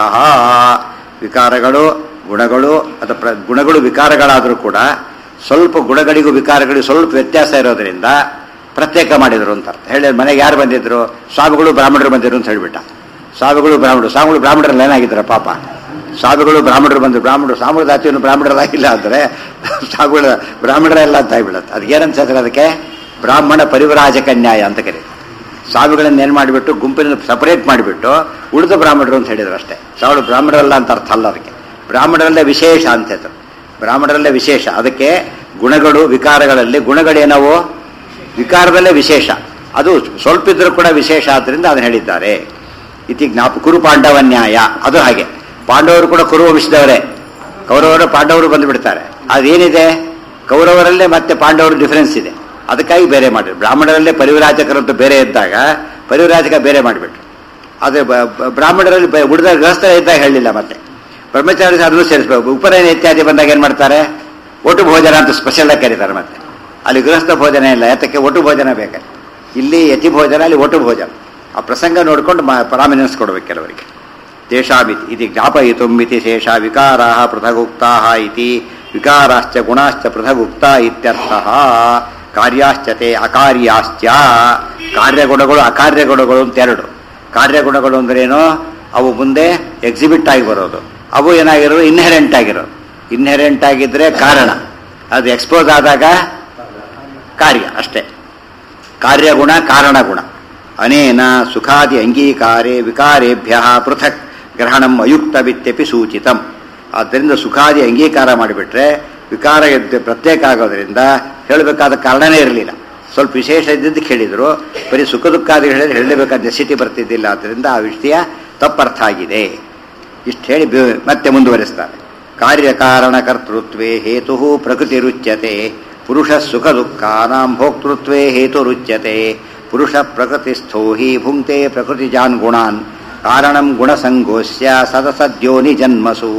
ವಿಕಾರಗಳು ಗುಣಗಳು ಅಥವಾ ಪ್ರ ಗುಣಗಳು ವಿಕಾರಗಳಾದರೂ ಕೂಡ ಸ್ವಲ್ಪ ಗುಣಗಳಿಗೂ ವಿಕಾರಗಳಿಗೂ ಸ್ವಲ್ಪ ವ್ಯತ್ಯಾಸ ಇರೋದ್ರಿಂದ ಪ್ರತ್ಯೇಕ ಮಾಡಿದರು ಅಂತ ಅರ್ಥ ಹೇಳಿ ಮನೆಗೆ ಯಾರು ಬಂದಿದ್ರು ಸ್ವಾಮಿಗಳು ಬ್ರಾಹ್ಮಣರು ಬಂದಿದ್ರು ಅಂತ ಹೇಳಿಬಿಟ್ಟ ಸ್ವಾಮಿಗಳು ಬ್ರಾಹ್ಮಣರು ಸ್ವಾಮಿಗಳು ಬ್ರಾಹ್ಮಣರಲ್ಲಿ ಏನಾಗಿದ್ದಾರೆ ಪಾಪ ಸ್ವಾಮಿಗಳು ಬ್ರಾಹ್ಮಣರು ಬಂದರು ಬ್ರಾಹ್ಮಣರು ಸ್ವಾಮಿಗಳ ಜಾತಿಯನ್ನು ಬ್ರಾಹ್ಮಣರಾಗಿಲ್ಲ ಅಂದರೆ ಸ್ವಾಮಿಗಳ ಬ್ರಾಹ್ಮಣರೆಲ್ಲ ಅಂತ ಆಗ್ಬಿಡತ್ತೆ ಅದಕ್ಕೆ ಏನನ್ಸಿದ್ರೆ ಅದಕ್ಕೆ ಬ್ರಾಹ್ಮಣ ಪರಿವರಾಜಕ ನ್ಯಾಯ ಅಂತ ಕರೀತಾರೆ ಸ್ವಾಮಿಗಳನ್ನ ಏನು ಮಾಡಿಬಿಟ್ಟು ಗುಂಪಿನ ಸಪರೇಟ್ ಮಾಡಿಬಿಟ್ಟು ಉಳಿದ ಬ್ರಾಹ್ಮಣರು ಅಂತ ಹೇಳಿದ್ರು ಅಷ್ಟೇ ಸಾವಿರ ಬ್ರಾಹ್ಮಣರಲ್ಲ ಅಂತ ಅರ್ಥ ಅಲ್ಲ ಅದಕ್ಕೆ ಬ್ರಾಹ್ಮಣರಲ್ಲೇ ವಿಶೇಷ ಅಂತ ಹೇಳಿದ್ರು ಬ್ರಾಹ್ಮಣರಲ್ಲೇ ವಿಶೇಷ ಅದಕ್ಕೆ ಗುಣಗಳು ವಿಕಾರಗಳಲ್ಲಿ ಗುಣಗಳೇನವು ವಿಕಾರದಲ್ಲೇ ವಿಶೇಷ ಅದು ಸ್ವಲ್ಪ ಇದ್ರೂ ಕೂಡ ವಿಶೇಷ ಆದ್ದರಿಂದ ಅದನ್ನು ಹೇಳಿದ್ದಾರೆ ಇತಿ ಜ್ಞಾಪ ಕುರು ಪಾಂಡವ ನ್ಯಾಯ ಅದು ಹಾಗೆ ಪಾಂಡವರು ಕೂಡ ಕುರು ವಂಶದವರೇ ಕೌರವರು ಪಾಂಡವರು ಬಂದು ಬಿಡ್ತಾರೆ ಅದೇನಿದೆ ಕೌರವರಲ್ಲೇ ಮತ್ತೆ ಪಾಂಡವರು ಡಿಫರೆನ್ಸ್ ಇದೆ ಅದಕ್ಕಾಗಿ ಬೇರೆ ಮಾಡಿದ್ರು ಬ್ರಾಹ್ಮಣರಲ್ಲೇ ಪರಿವಿರಾಜಕರಂತೂ ಬೇರೆ ಇದ್ದಾಗ ಪರಿವಿರಾಜಕ ಬೇರೆ ಮಾಡಿಬಿಟ್ರು ಅದೇ ಬ- ಬ- ಬ್ರಾಹ್ಮಣರಲ್ಲಿ ಬ- ಉಳಿದ ಗೃಹಸ್ಥ ಇದ್ದಾಗ ಹೇಳಲಿಲ್ಲ ಮತ್ತೆ ಬ್ರಹ್ಮಚಾರಿ ಅದನ್ನು ಸೇರಿಸ್ಬೇಕು ಉಪನಯನ ಇತ್ಯಾದಿ ಬಂದಾಗ ಏನು ಮಾಡ್ತಾರೆ ಒಟ್ಟು ಭೋಜನ ಅಂತ ಸ್ಪೆಷಲ್ ಆಗಿ ಕರೀತಾರೆ ಮತ್ತೆ ಅಲ್ಲಿ ಗೃಹಸ್ಥ ಭೋಜನ ಇಲ್ಲ ಯಾತಕ್ಕೆ ಒಟ್ಟು ಭೋಜನ ಬೇಕಾದ್ರೆ ಇಲ್ಲಿ ಯತಿ ಭೋಜನ ಅಲ್ಲಿ ಒಟ್ಟು ಭೋಜನ ಆ ಪ್ರಸಂಗ ನೋಡಿಕೊಂಡು ಪ್ರಾಮಿನೆನ್ಸ್ ಕೊಡಬೇಕು ಕೆಲವರಿಗೆ ತೇಷಾಮಿತಿ ಇತಿ ಜ್ಞಾಪಯಿತುಂ ಇತಿ ಶೇಷ ವಿಕಾರಾ ಪೃಥಗುಕ್ತಾ ಇತಿ ವಿಕಾರಾಶ್ಚ ಗುಣಾಶ್ಚ ಪೃಥಗುಕ್ತ ಇತ್ಯರ್ಥ ಕಾರ್ಯಾಶ್ಚತೆ ಅಕಾರ್ಯಾಶ್ಚ ಕಾರ್ಯಗುಣಗಳು ಅಕಾರ್ಯಗುಣಗಳು ಅಂತ ಎರಡು ಕಾರ್ಯಗುಣಗಳು ಅಂದ್ರೇನು ಅವು ಮುಂದೆ ಎಕ್ಸಿಬಿಟ್ ಆಗಿ ಬರೋದು ಅವು ಏನಾಗಿರೋದು ಇನ್ಹೆರೆಂಟ್ ಆಗಿರೋದು ಇನ್ಹೆರೆಂಟ್ ಆಗಿದ್ರೆ ಕಾರಣ ಅದು ಎಕ್ಸ್ಪೋಸ್ ಆದಾಗ ಕಾರ್ಯ ಅಷ್ಟೇ ಕಾರ್ಯಗುಣ ಕಾರಣಗುಣ ಅನೇನ ಸುಖಾದಿ ಅಂಗೀಕಾರೇ ವಿಕಾರೇಭ್ಯ ಪೃಥಕ್ ಗ್ರಹಣಂ ಅಯುಕ್ತವಿತ್ಯಪಿ ಸೂಚಿತಂ ಆದ್ದರಿಂದ ಸುಖಾದಿ ಅಂಗೀಕಾರ ಮಾಡಿಬಿಟ್ರೆ ವಿಕಾರ ಎದ್ದು ಪ್ರತ್ಯೇಕ ಆಗೋದ್ರಿಂದ ಹೇಳಬೇಕಾದ ಕಾರಣನೇ ಇರಲಿಲ್ಲ ಸ್ವಲ್ಪ ವಿಶೇಷ ಇದ್ದಿದ್ದಕ್ಕೆ ಹೇಳಿದರು ಬರೀ ಸುಖ ದುಃಖಾದಿ ಹೇಳಿದ್ರೆ ಹೇಳಲೇಬೇಕಾದ ನೆಸಿಟಿ ಬರ್ತಿದ್ದಿಲ್ಲ ಆದ್ದರಿಂದ ಆ ವಿಷಯ ತಪ್ಪರ್ಥ ಆಗಿದೆ ಇಷ್ಟು ಹೇಳಿ ಬೆ- ಮತ್ತೆ ಮುಂದುವರಿಸ್ತಾರೆ ಕಾರ್ಯಕಾರಣ ಕರ್ತೃತ್ವೇ ಹೇತು ಪ್ರಕೃತಿರುಚ್ಯತೆ ಪುರುಷ ಸುಖ ದುಃಖಾನಾಂ ಭೋಕ್ತೃತ್ವೇ ಹೇತುರುಚ್ಯತೆ ಪುರುಷ ಪ್ರಕೃತಿಸ್ಥೋ ಹಿ ಭುಂಕ್ತೆ ಪ್ರಕೃತಿಜಾನ್ ಗುಣಾನ್ ಕಾರಣಂ ಗುಣಸಂಗೋಸ್ಯ ಸದಸದ್ಯೋನಿ ಜನ್ಮಸು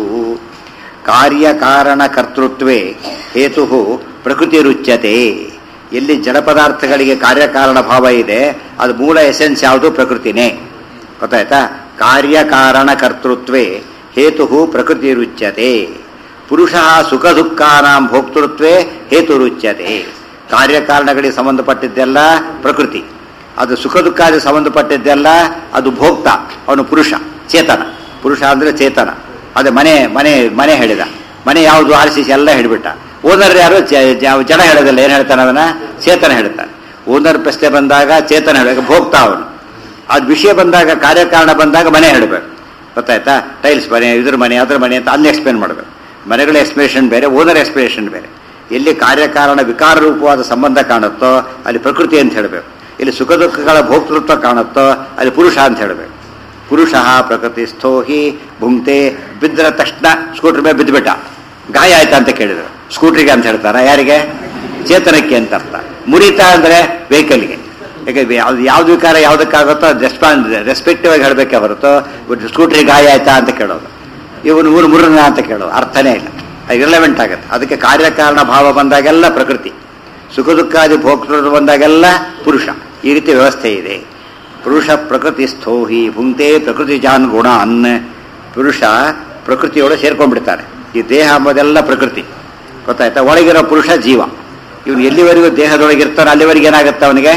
ಕಾರ್ಯಕಾರಣ ಕರ್ತೃತ್ವೇ ಹೇತು ಪ್ರಕೃತಿರುಚ್ಯತೆ ಎಲ್ಲಿ ಜಡ ಪದಾರ್ಥಗಳಿಗೆ ಕಾರ್ಯಕಾರಣ ಭಾವ ಇದೆ ಅದು ಮೂಲ ಎಸೆನ್ಸ್ ಯಾವುದು ಪ್ರಕೃತಿನೇ ಗೊತ್ತಾಯ್ತಾ ಕಾರ್ಯಕಾರಣ ಕರ್ತೃತ್ವೇ ಹೇತು ಪ್ರಕೃತಿರುಚ್ಯತೆ ಪುರುಷ ಸುಖ ದುಃಖಾನಾಂ ಭೋಕ್ತೃತ್ವೇ ಹೇತುರುಚ್ಯತೆ ಕಾರ್ಯಕಾರಣಗಳಿಗೆ ಸಂಬಂಧಪಟ್ಟಿದ್ದೆಲ್ಲ ಪ್ರಕೃತಿ ಅದು ಸುಖ ದುಃಖಾದಿ ಸಂಬಂಧಪಟ್ಟಿದ್ದೆಲ್ಲ ಅದು ಭೋಕ್ತ ಅವನು ಪುರುಷ ಚೇತನ ಪುರುಷ ಅಂದ್ರೆ ಚೇತನ ಅದೇ ಮನೆ ಮನೆ ಮನೆ ಹೇಳಿದ ಮನೆ ಯಾವುದು ಆರಿಸಿ ಎಲ್ಲ ಹೇಳಿಬಿಟ್ಟ ಓನರ್ ಯಾರು ಜ- ಜ- ಜಡ ಹೇಳೋದಿಲ್ಲ ಏನು ಹೇಳ್ತಾನೆ ಅವನ ಚೇತನ ಹೇಳ್ತಾನೆ ಓನರ್ ಪ್ರಶ್ನೆ ಬಂದಾಗ ಚೇತನ ಹೇಳಬೇಕು ಭೋಕ್ತ ಅವನು ಅದು ವಿಷಯ ಬಂದಾಗ ಕಾರ್ಯಕಾರಣ ಬಂದಾಗ ಮನೆ ಹೇಳಬೇಕು ಗೊತ್ತಾಯ್ತಾ ಟೈಲ್ಸ್ ಮನೆ ಇದ್ರ ಮನೆ ಅದ್ರ ಮನೆ ಅಂತ ಅಲ್ಲಿ ಎಕ್ಸ್ಪ್ಲೇನ್ ಮಾಡಬೇಕು ಮನೆಗಳ ಎಕ್ಸ್ಪ್ಲೇಷನ್ ಬೇರೆ ಓನರ್ ಎಕ್ಸ್ಪ್ಲೇಷನ್ ಬೇರೆ ಎಲ್ಲಿ ಕಾರ್ಯಕಾರಣ ವಿಕಾರ ರೂಪವಾದ ಸಂಬಂಧ ಕಾಣುತ್ತೋ ಅಲ್ಲಿ ಪ್ರಕೃತಿ ಅಂತ ಹೇಳಬೇಕು ಇಲ್ಲಿ ಸುಖ ದುಃಖಗಳ ಭೋಕ್ತೃತ್ವ ಕಾಣುತ್ತೋ ಅಲ್ಲಿ ಪುರುಷ ಅಂತ ಹೇಳಬೇಕು ಪುರುಷ ಪ್ರಕೃತಿಸ್ಥೋ ಹಿ ಭುಂಕ್ತೆ ಬಿದ್ದರ ತಕ್ಷಣ ಸ್ಕೂಟರ್ ಮೇಲೆ ಬಿದ್ದುಬಿಟ್ಟ ಗಾಯ ಆಯ್ತಾ ಅಂತ ಕೇಳಿದ್ರು ಸ್ಕೂಟ್ರಿಗೆ ಅಂತ ಹೇಳ್ತಾರ ಯಾರಿಗೆ ಚೇತನಕ್ಕೆ ಅಂತ ಅರ್ಥ ಮುರಿತ ಅಂದ್ರೆ ವೆಹಿಕಲ್ಗೆ ಯಾಕೆ ಯಾವ್ದು ಯಾವ್ದು ವಿಕಾರ ಯಾವುದಕ್ಕಾಗುತ್ತೋ ಅದು ರೆಸ್ಪಾನ್ಸ್ ರೆಸ್ಪೆಕ್ಟಿವ್ ಆಗಿ ಹೇಳಬೇಕೆ ಹೊರತು ಸ್ಕೂಟ್ರಿ ಗಾಯ ಆಯ್ತಾ ಅಂತ ಕೇಳೋದು ಇವನು ಊರು ಮುರುನ ಅಂತ ಕೇಳೋದು ಅರ್ಥನೇ ಇಲ್ಲ ಇರಲೆವೆಂಟ್ ಆಗುತ್ತೆ ಅದಕ್ಕೆ ಕಾರ್ಯಕಾರಣ ಭಾವ ಬಂದಾಗೆಲ್ಲ ಪ್ರಕೃತಿ ಸುಖ ದುಃಖಾದಿ ಭೋಕ್ತೃ ಬಂದಾಗೆಲ್ಲ ಪುರುಷ ಈ ರೀತಿ ವ್ಯವಸ್ಥೆ ಇದೆ ಪುರುಷ ಪ್ರಕೃತಿ ಸ್ಥೋಹಿ ಭುಂಕ್ತೆ ಪ್ರಕೃತಿ ಜಾನ್ ಗುಣ ಅನ್ನ ಪುರುಷ ಪ್ರಕೃತಿಯೊಳಗೆ ಸೇರ್ಕೊಂಡ್ಬಿಡ್ತಾರೆ ಈ ದೇಹ ಎಂಬುದೆಲ್ಲ ಪ್ರಕೃತಿ ಗೊತ್ತಾಯ್ತಾ ಒಳಗಿರೋ ಪುರುಷ ಜೀವ ಇವನು ಎಲ್ಲಿವರೆಗೂ ದೇಹದೊಳಗಿರ್ತಾನೋ ಅಲ್ಲಿವರೆಗೆ ಏನಾಗುತ್ತೆ ಅವನಿಗೆ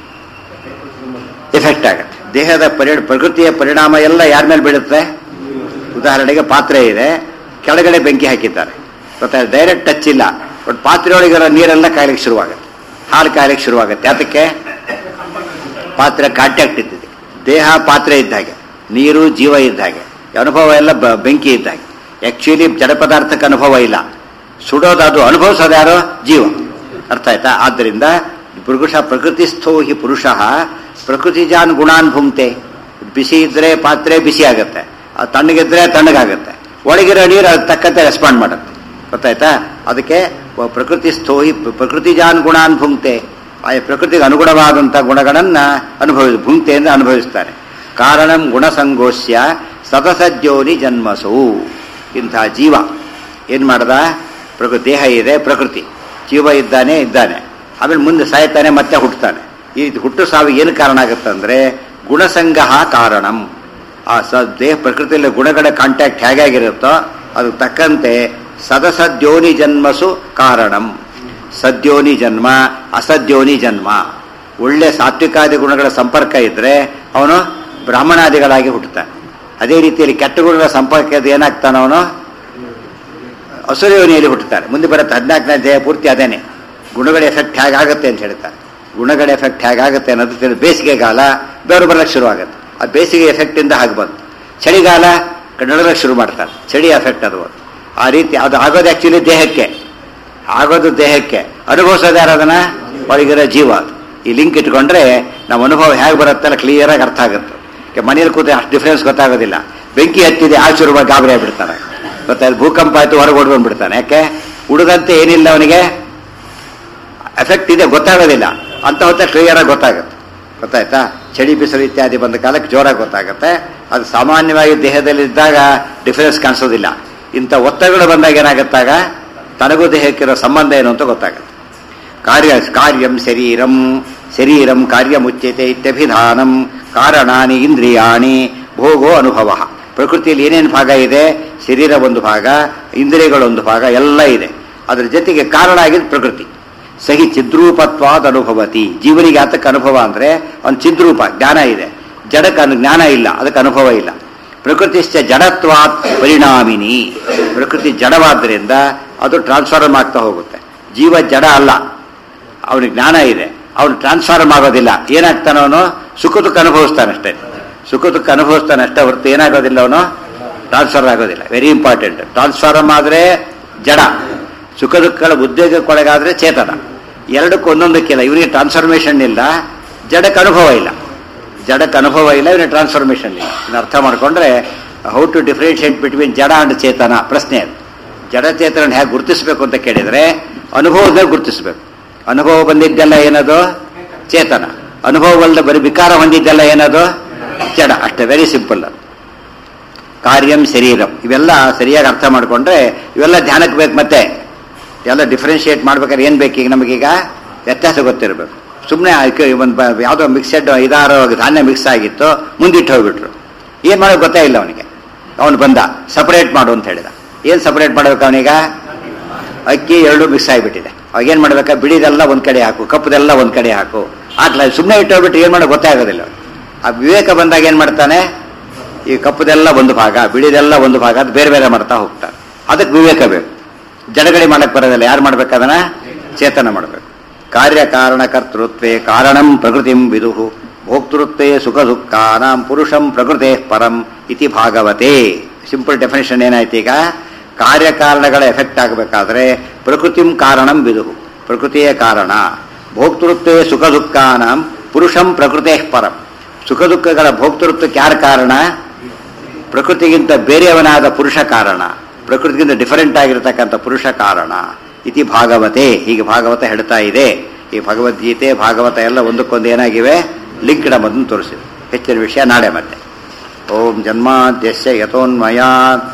ಎಫೆಕ್ಟ್ ಆಗುತ್ತೆ ದೇಹದ ಪರಿ ಪ್ರಕೃತಿಯ ಪರಿಣಾಮ ಎಲ್ಲ ಯಾರ ಮೇಲೆ ಬೀಳುತ್ತೆ ಉದಾಹರಣೆಗೆ ಪಾತ್ರೆ ಇದೆ ಕೆಳಗಡೆ ಬೆಂಕಿ ಹಾಕಿದ್ದಾರೆ ಗೊತ್ತಾಯ್ತು ಡೈರೆಕ್ಟ್ ಟಚ್ ಇಲ್ಲ ಬಟ್ ಪಾತ್ರೆಯೊಳಗಿರೋ ನೀರೆಲ್ಲ ಕಾಯ್ಲಿಕ್ಕೆ ಶುರುವಾಗುತ್ತೆ ಹಾಲು ಕಾಯ್ಲಿಕ್ಕೆ ಶುರುವಾಗುತ್ತೆ ಅದಕ್ಕೆ ಪಾತ್ರೆ ಕಾಂಟ್ಯಾಕ್ಟ್ ಇದ್ದಿದೆ ದೇಹ ಪಾತ್ರೆ ಇದ್ದ ಹಾಗೆ ನೀರು ಜೀವ ಇದ್ದ ಹಾಗೆ ಈ ಅನುಭವ ಎಲ್ಲ ಬ- ಬೆಂಕಿ ಇದ್ದ ಹಾಗೆ ಆಕ್ಚುಲಿ ಜಡ ಪದಾರ್ಥಕ್ಕೆ ಅನುಭವ ಇಲ್ಲ ಸುಡೋದು ಅದು ಅನುಭವಿಸೋದು ಯಾರೋ ಜೀವ ಅರ್ಥ ಆಯ್ತಾ ಆದ್ದರಿಂದ ಪುರುಷ ಪ್ರಕೃತಿಸ್ಥೋ ಹಿ ಪುರುಷ ಪ್ರಕೃತಿ ಜಾನ್ ಗುಣಾನ್ ಭುಂಕ್ತೆ ಬಿಸಿ ಇದ್ರೆ ಪಾತ್ರೆ ಬಿಸಿ ಆಗುತ್ತೆ ಆ ತಣ್ಣಗಿದ್ರೆ ತಣ್ಣಗಾಗುತ್ತೆ ಒಳಗಿರೋ ನೀರು ಅದಕ್ಕೆ ತಕ್ಕಂತೆ ರೆಸ್ಪಾಂಡ್ ಮಾಡುತ್ತೆ ಗೊತ್ತಾಯ್ತಾ ಅದಕ್ಕೆ ವ- ಪ್ರಕೃತಿಸ್ಥೋ ಹಿ ಪ್ರಕೃತಿ ಜಾನ್ ಗುಣಾನ್ ಭುಂಕ್ತೆ ಆ ಪ್ರಕೃತಿಗೆ ಅನುಗುಣವಾದಂಥ ಗುಣಗಳನ್ನ ಅನುಭವಿ ಭುಂಕ್ತೆ ಎಂದು ಅನುಭವಿಸ್ತಾರೆ ಕಾರಣಂ ಗುಣಸಂಗೋಷ್ಯ ಸತಸದ್ಯೋನಿ ಜನ್ಮಸು ಇಂಥ ಜೀವ ಏನ್ ಮಾಡ್ದ ಪ್ರಕೃತಿ ದೇಹ ಇದೆ ಪ್ರಕೃತಿ ಜೀವ ಇದ್ದಾನೆ ಇದ್ದಾನೆ ಆಮೇಲೆ ಮುಂದೆ ಸಾಯ್ತಾನೆ ಮತ್ತೆ ಹುಟ್ಟುತ್ತಾನೆ ಈ ಹುಟ್ಟು ಸಾವಿಗೆ ಏನು ಕಾರಣ ಆಗುತ್ತಂದ್ರೆ ಗುಣಸಂಗ ಕಾರಣಂ ಆ ಸ ದೇಹ ಪ್ರಕೃತಿಯಲ್ಲಿ ಗುಣಗಳ ಕಾಂಟ್ಯಾಕ್ಟ್ ಹೇಗಾಗಿರುತ್ತೋ ಅದು ತಕ್ಕಂತೆ ಸದಸದ್ಯೋನಿ ಜನ್ಮಸು ಕಾರಣಂ ಸದ್ಯೋನಿ ಜನ್ಮ ಅಸದ್ಯೋನಿ ಜನ್ಮ ಒಳ್ಳೆ ಸಾತ್ವಿಕಾದಿ ಗುಣಗಳ ಸಂಪರ್ಕ ಇದ್ರೆ ಅವನು ಬ್ರಾಹ್ಮಣಾದಿಗಳಾಗಿ ಹುಟ್ಟುತ್ತಾನೆ ಅದೇ ರೀತಿಯಲ್ಲಿ ಕೆಟ್ಟ ಗುಣಗಳ ಸಂಪರ್ಕ ಇದ್ದು ಏನಾಗ್ತಾನ ಅವನು ಅಸುರಯೋನಿಯಲ್ಲಿ ಹುಟ್ಟುತ್ತಾರೆ ಮುಂದೆ ಬರುತ್ತೆ ಹದಿನಾಲ್ಕನೇ ಅಧ್ಯಾಯ ಪೂರ್ತಿ ಅದೇನೆ ಗುಣಗಳ ಎಫೆಕ್ಟ್ ಹೇಗಾಗುತ್ತೆ ಅಂತ ಹೇಳ್ತಾರೆ ಗುಣಗಳ ಎಫೆಕ್ಟ್ ಹೇಗಾಗುತ್ತೆ ಅನ್ನೋದು ತಿಳಿದು ಬೇಸಿಗೆಗಾಲ ಬೆವರು ಬರಲಿಕ್ಕೆ ಶುರುವಾಗುತ್ತೆ ಆ ಬೇಸಿಗೆ ಎಫೆಕ್ಟ್ ಇಂದ ಹಾಗೆ ಬಂತು ಚಳಿಗಾಲ ನಡಲಕ್ಕೆ ಶುರು ಮಾಡ್ತಾರೆ ಚಳಿ ಎಫೆಕ್ಟ್ ಅದು ಆ ರೀತಿ ಅದು ಆಗೋದು ಆಕ್ಚುಲಿ ದೇಹಕ್ಕೆ ಆಗೋದು ದೇಹಕ್ಕೆ ಅನುಭವಿಸೋದು ಯಾರದನ್ನ ಒಳಗಿರೋ ಜೀವ ಅದು ಈ ಲಿಂಕ್ ಇಟ್ಕೊಂಡ್ರೆ ನಮ್ಮ ಅನುಭವ ಹೇಗೆ ಬರುತ್ತಲ್ಲ ಕ್ಲಿಯರ್ ಆಗಿ ಅರ್ಥ ಆಗುತ್ತೆ ಈಗ ಮನೇಲಿ ಕೂತ ಅಷ್ಟು ಡಿಫ್ರೆನ್ಸ್ ಗೊತ್ತಾಗೋದಿಲ್ಲ ಬೆಂಕಿ ಹತ್ತಿದೆ ಆ ಶುರು ಗಾಬರಿ ಆಗ್ಬಿಡ್ತಾನೆ ಗೊತ್ತಾಯ್ತು ಭೂಕಂಪ ಆಯ್ತು ಹೊರಗೆ ಓಡ್ಕೊಂಡ್ಬಿಡ್ತಾನೆ ಯಾಕೆ ಉಳಿದಂತೆ ಏನಿಲ್ಲ ಅವನಿಗೆ ಎಫೆಕ್ಟ್ ಇದೆ ಗೊತ್ತಾಗೋದಿಲ್ಲ ಅಂತ ಹೊತ್ತ ಕ್ಲಿಯರ್ ಆಗಿ ಗೊತ್ತಾಗುತ್ತೆ ಗೊತ್ತಾಯ್ತಾ ಚಳಿ ಬಿಸಿಲು ಇತ್ಯಾದಿ ಬಂದ ಕಾಲಕ್ಕೆ ಜೋರಾಗಿ ಗೊತ್ತಾಗುತ್ತೆ ಅದು ಸಾಮಾನ್ಯವಾಗಿ ದೇಹದಲ್ಲಿ ಇದ್ದಾಗ ಡಿಫರೆನ್ಸ್ ಕಾಣಿಸೋದಿಲ್ಲ ಇಂಥ ಒತ್ತಡಗಳು ಬಂದಾಗ ಏನಾಗುತ್ತಾಗ ತನಗೂ ದೇಹಕ್ಕಿರೋ ಸಂಬಂಧ ಏನು ಅಂತ ಗೊತ್ತಾಗುತ್ತೆ ಕಾರ್ಯ ಕಾರ್ಯಂ ಶರೀರಂ ಶರೀರಂ ಕಾರ್ಯಮುಚ್ಯತೆ ಇತ್ಯಭಿಧಾನಂ ಕಾರಣಾನಿ ಇಂದ್ರಿಯಾಣಿ ಭೋಗೋ ಅನುಭವ ಪ್ರಕೃತಿಯಲ್ಲಿ ಏನೇನು ಭಾಗ ಇದೆ ಶರೀರ ಒಂದು ಭಾಗ ಇಂದ್ರಿಯಗಳೊಂದು ಭಾಗ ಎಲ್ಲ ಇದೆ ಅದ್ರ ಜೊತೆಗೆ ಕಾರಣ ಆಗಿದ್ದು ಪ್ರಕೃತಿ ಸಹಿ ಚಿದ್ರೂಪತ್ವಾದ ಅನುಭವತಿ ಜೀವನಿಗೆ ಆತಕ್ಕೆ ಅನುಭವ ಅಂದ್ರೆ ಒಂದು ಚಿದ್ರೂಪ ಜ್ಞಾನ ಇದೆ ಜಡಕ್ಕೆ ಅನು ಜ್ಞಾನ ಇಲ್ಲ ಅದಕ್ಕೆ ಅನುಭವ ಇಲ್ಲ ಪ್ರಕೃತಿಶ್ಚ ಜಡತ್ವಾತ್ ಪರಿಣಾಮಿನಿ ಪ್ರಕೃತಿ ಜಡವಾದ್ದರಿಂದ ಅದು ಟ್ರಾನ್ಸ್ಫಾರ್ಮ್ ಆಗ್ತಾ ಹೋಗುತ್ತೆ ಜೀವ ಜಡ ಅಲ್ಲ ಅವನಿಗೆ ಜ್ಞಾನ ಇದೆ ಅವನು ಟ್ರಾನ್ಸ್ಫಾರ್ಮ್ ಆಗೋದಿಲ್ಲ ಏನಾಗ್ತಾನ ಅವನು ಸುಖ ದುಃಖ ಅನುಭವಿಸ್ತಾನೆ ಅಷ್ಟೇ ಸುಖ ದುಃಖ ಅನುಭವಿಸ್ತಾನೆ ಅಷ್ಟೇ ಹೊರತು ಏನಾಗೋದಿಲ್ಲ ಅವನು ಟ್ರಾನ್ಸ್ಫರ್ ಆಗೋದಿಲ್ಲ ವೆರಿ ಇಂಪಾರ್ಟೆಂಟ್ ಟ್ರಾನ್ಸ್ಫಾರ್ಮ್ ಆದ್ರೆ ಜಡ ಸುಖ ದುಃಖಗಳ ಉದ್ವೇಗಕ್ಕೊಳಗಾದ್ರೆ ಚೇತನ ಎರಡಕ್ಕೂ ಒಂದೊಂದಕ್ಕಿಲ್ಲ ಇವನಿಗೆ ಟ್ರಾನ್ಸ್ಫಾರ್ಮೇಶನ್ ಇಲ್ಲ ಜಡಕ್ಕೆ ಅನುಭವ ಇಲ್ಲ ಜಡಕ್ಕೆ ಅನುಭವ ಇಲ್ಲ ಇವನಿಗೆ ಟ್ರಾನ್ಸ್ಫಾರ್ಮೇಶನ್ ಇಲ್ಲ ಇದನ್ನ ಅರ್ಥ ಮಾಡ್ಕೊಂಡ್ರೆ ಹೌ ಟು ಡಿಫ್ರೆನ್ಶಿಯೇಟ್ ಬಿಟ್ವೀನ್ ಜಡ ಅಂಡ್ ಚೇತನ ಪ್ರಶ್ನೆ ಅದು ಜಡ ಚೇತನ ಹೇಗೆ ಗುರುತಿಸಬೇಕು ಅಂತ ಕೇಳಿದ್ರೆ ಅನುಭವದಲ್ಲಿ ಗುರುತಿಸಬೇಕು ಅನುಭವ ಬಂದಿದ್ದೆಲ್ಲ ಏನದು ಚೇತನ ಅನುಭವವಲ್ಲದ ಬರೀ ವಿಕಾರ ಹೊಂದಿದ್ದೆಲ್ಲ ಏನದು ಜಡ ಅಷ್ಟೇ ವೆರಿ ಸಿಂಪಲ್ ಅದು ಕಾರ್ಯಂ ಶರೀರಂ ಇವೆಲ್ಲ ಸರಿಯಾಗಿ ಅರ್ಥ ಮಾಡಿಕೊಂಡ್ರೆ ಇವೆಲ್ಲ ಧ್ಯಾನಕ್ಕೆ ಬೇಕು ಮತ್ತೆ ಎಲ್ಲ ಡಿಫ್ರೆನ್ಶಿಯೇಟ್ ಮಾಡ್ಬೇಕಾದ್ರೆ ಏನು ಬೇಕು ಈಗ ನಮಗೀಗ ವ್ಯತ್ಯಾಸ ಗೊತ್ತಿರಬೇಕು ಸುಮ್ಮನೆ ಒಂದು ಯಾವುದೋ ಮಿಕ್ಸೆಡ್ ಐದಾರು ಧಾನ್ಯ ಮಿಕ್ಸ್ ಆಗಿತ್ತು ಮುಂದಿಟ್ಟು ಹೋಗ್ಬಿಟ್ರು ಏನು ಮಾಡೋದು ಗೊತ್ತೇ ಇಲ್ಲ ಅವನಿಗೆ ಅವನು ಬಂದ ಸಪರೇಟ್ ಮಾಡು ಅಂತ ಹೇಳಿದ ಏನು ಸಪರೇಟ್ ಮಾಡ್ಬೇಕು ಅವನೀಗ ಅಕ್ಕಿ ಎರಡು ಮಿಕ್ಸ್ ಆಗಿಬಿಟ್ಟಿದೆ ಅವಾಗ ಏನು ಮಾಡ್ಬೇಕಾ ಬಿಳಿದೆಲ್ಲ ಒಂದು ಕಡೆ ಹಾಕು ಕಪ್ಪದೆಲ್ಲ ಒಂದು ಕಡೆ ಹಾಕು ಹಾಕ್ಲ ಸುಮ್ಮನೆ ಇಟ್ಟೋಗ್ಬಿಟ್ಟು ಏನು ಮಾಡೋದು ಗೊತ್ತೇ ಆಗೋದಿಲ್ಲ ಅವ್ನಿಗೆ. ಆ ವಿವೇಕ ಬಂದಾಗ ಏನು ಮಾಡ್ತಾನೆ ಈ ಕಪ್ಪದೆಲ್ಲ ಒಂದು ಭಾಗ ಬಿಳಿದೆಲ್ಲ ಒಂದು ಭಾಗ ಅದು ಬೇರೆ ಬೇರೆ ಮಾಡ್ತಾ ಹೋಗ್ತಾರೆ ಅದಕ್ಕೆ ವಿವೇಕ ಬೇಕು ಜಡಗಡೆ ಮಾಡಕ್ ಬರೋದಿಲ್ಲ ಯಾರು ಮಾಡ್ಬೇಕು ಅದನ್ನ ಚೇತನ ಮಾಡಬೇಕು ಕಾರ್ಯ ಕಾರಣ ಕರ್ತೃತ್ವೇ ಕಾರಣಂ ಪ್ರಕೃತಿಂ ವಿದುಹು ಭೋಕ್ತೃತ್ವೇ ಸುಖ ದುಃಖಾನಾಂ ಪುರುಷಂ ಪ್ರಕೃತೆ ಪರಂ ಇತಿ ಭಾಗವತೆ ಸಿಂಪಲ್ ಡೆಫಿನೇಷನ್ ಏನಾಯ್ತು ಈಗ ಕಾರ್ಯಕಾರಣಗಳ ಎಫೆಕ್ಟ್ ಆಗಬೇಕಾದ್ರೆ ಪ್ರಕೃತಿಂ ಕಾರಣಂ ವಿದುಹು ಪ್ರಕೃತಿಯೇ ಕಾರಣ ಭೋಕ್ತೃತ್ವೇ ಸುಖ ದುಃಖಾನಾಂ ಪುರುಷಂ ಪ್ರಕೃತೆ ಪರಂ ಸುಖ ದುಃಖಗಳ ಭೋಕ್ತೃತ್ವಕ್ಕೆ ಯಾರು ಕಾರಣ ಪ್ರಕೃತಿಗಿಂತ ಬೇರೆಯವನಾದ ಪುರುಷ ಕಾರಣ ಪ್ರಕೃತಿಗಿಂತ ಡಿಫರೆಂಟ್ ಆಗಿರತಕ್ಕಂಥ ಪುರುಷ ಕಾರಣ ಇತಿ ಭಾಗವತೆ ಹೀಗೆ ಭಾಗವತ ಹೇಳ್ತಾ ಇದೆ ಈ ಭಗವದ್ಗೀತೆ ಭಾಗವತ ಎಲ್ಲ ಒಂದಕ್ಕೊಂದು ಏನಾಗಿವೆ ಲಿಂಕ್ಡ್ ಮೊದಲು ತೋರಿಸಿದೆ ಹೆಚ್ಚಿನ ವಿಷಯ ನಾಳೆ ಮತ್ತೆ ಓಂ ಜನ್ಮಾದ್ಯಸ್ಯ ಯಥೋನ್ಮಯಾತ್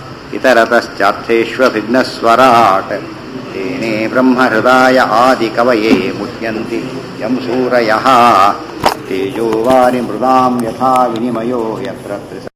ಇತರತಶ್ಚಾರ್ಥೇಷ್ವಭಿಘ್ನಸ್ವರಾಟ್ ತೇನೇ ಬ್ರಹ್ಮಹೃದಾಯ ಆದಿಕವಯೇ ಮುಹ್ಯಂತಿ ಯಂ ಸೂರಯಃ ತೇಜೋವಾರಿ ಮೃದಾಂ ಯಥಾ ವಿನಿಮಯೋ ಯತ್ರ ತ್ರಿಸ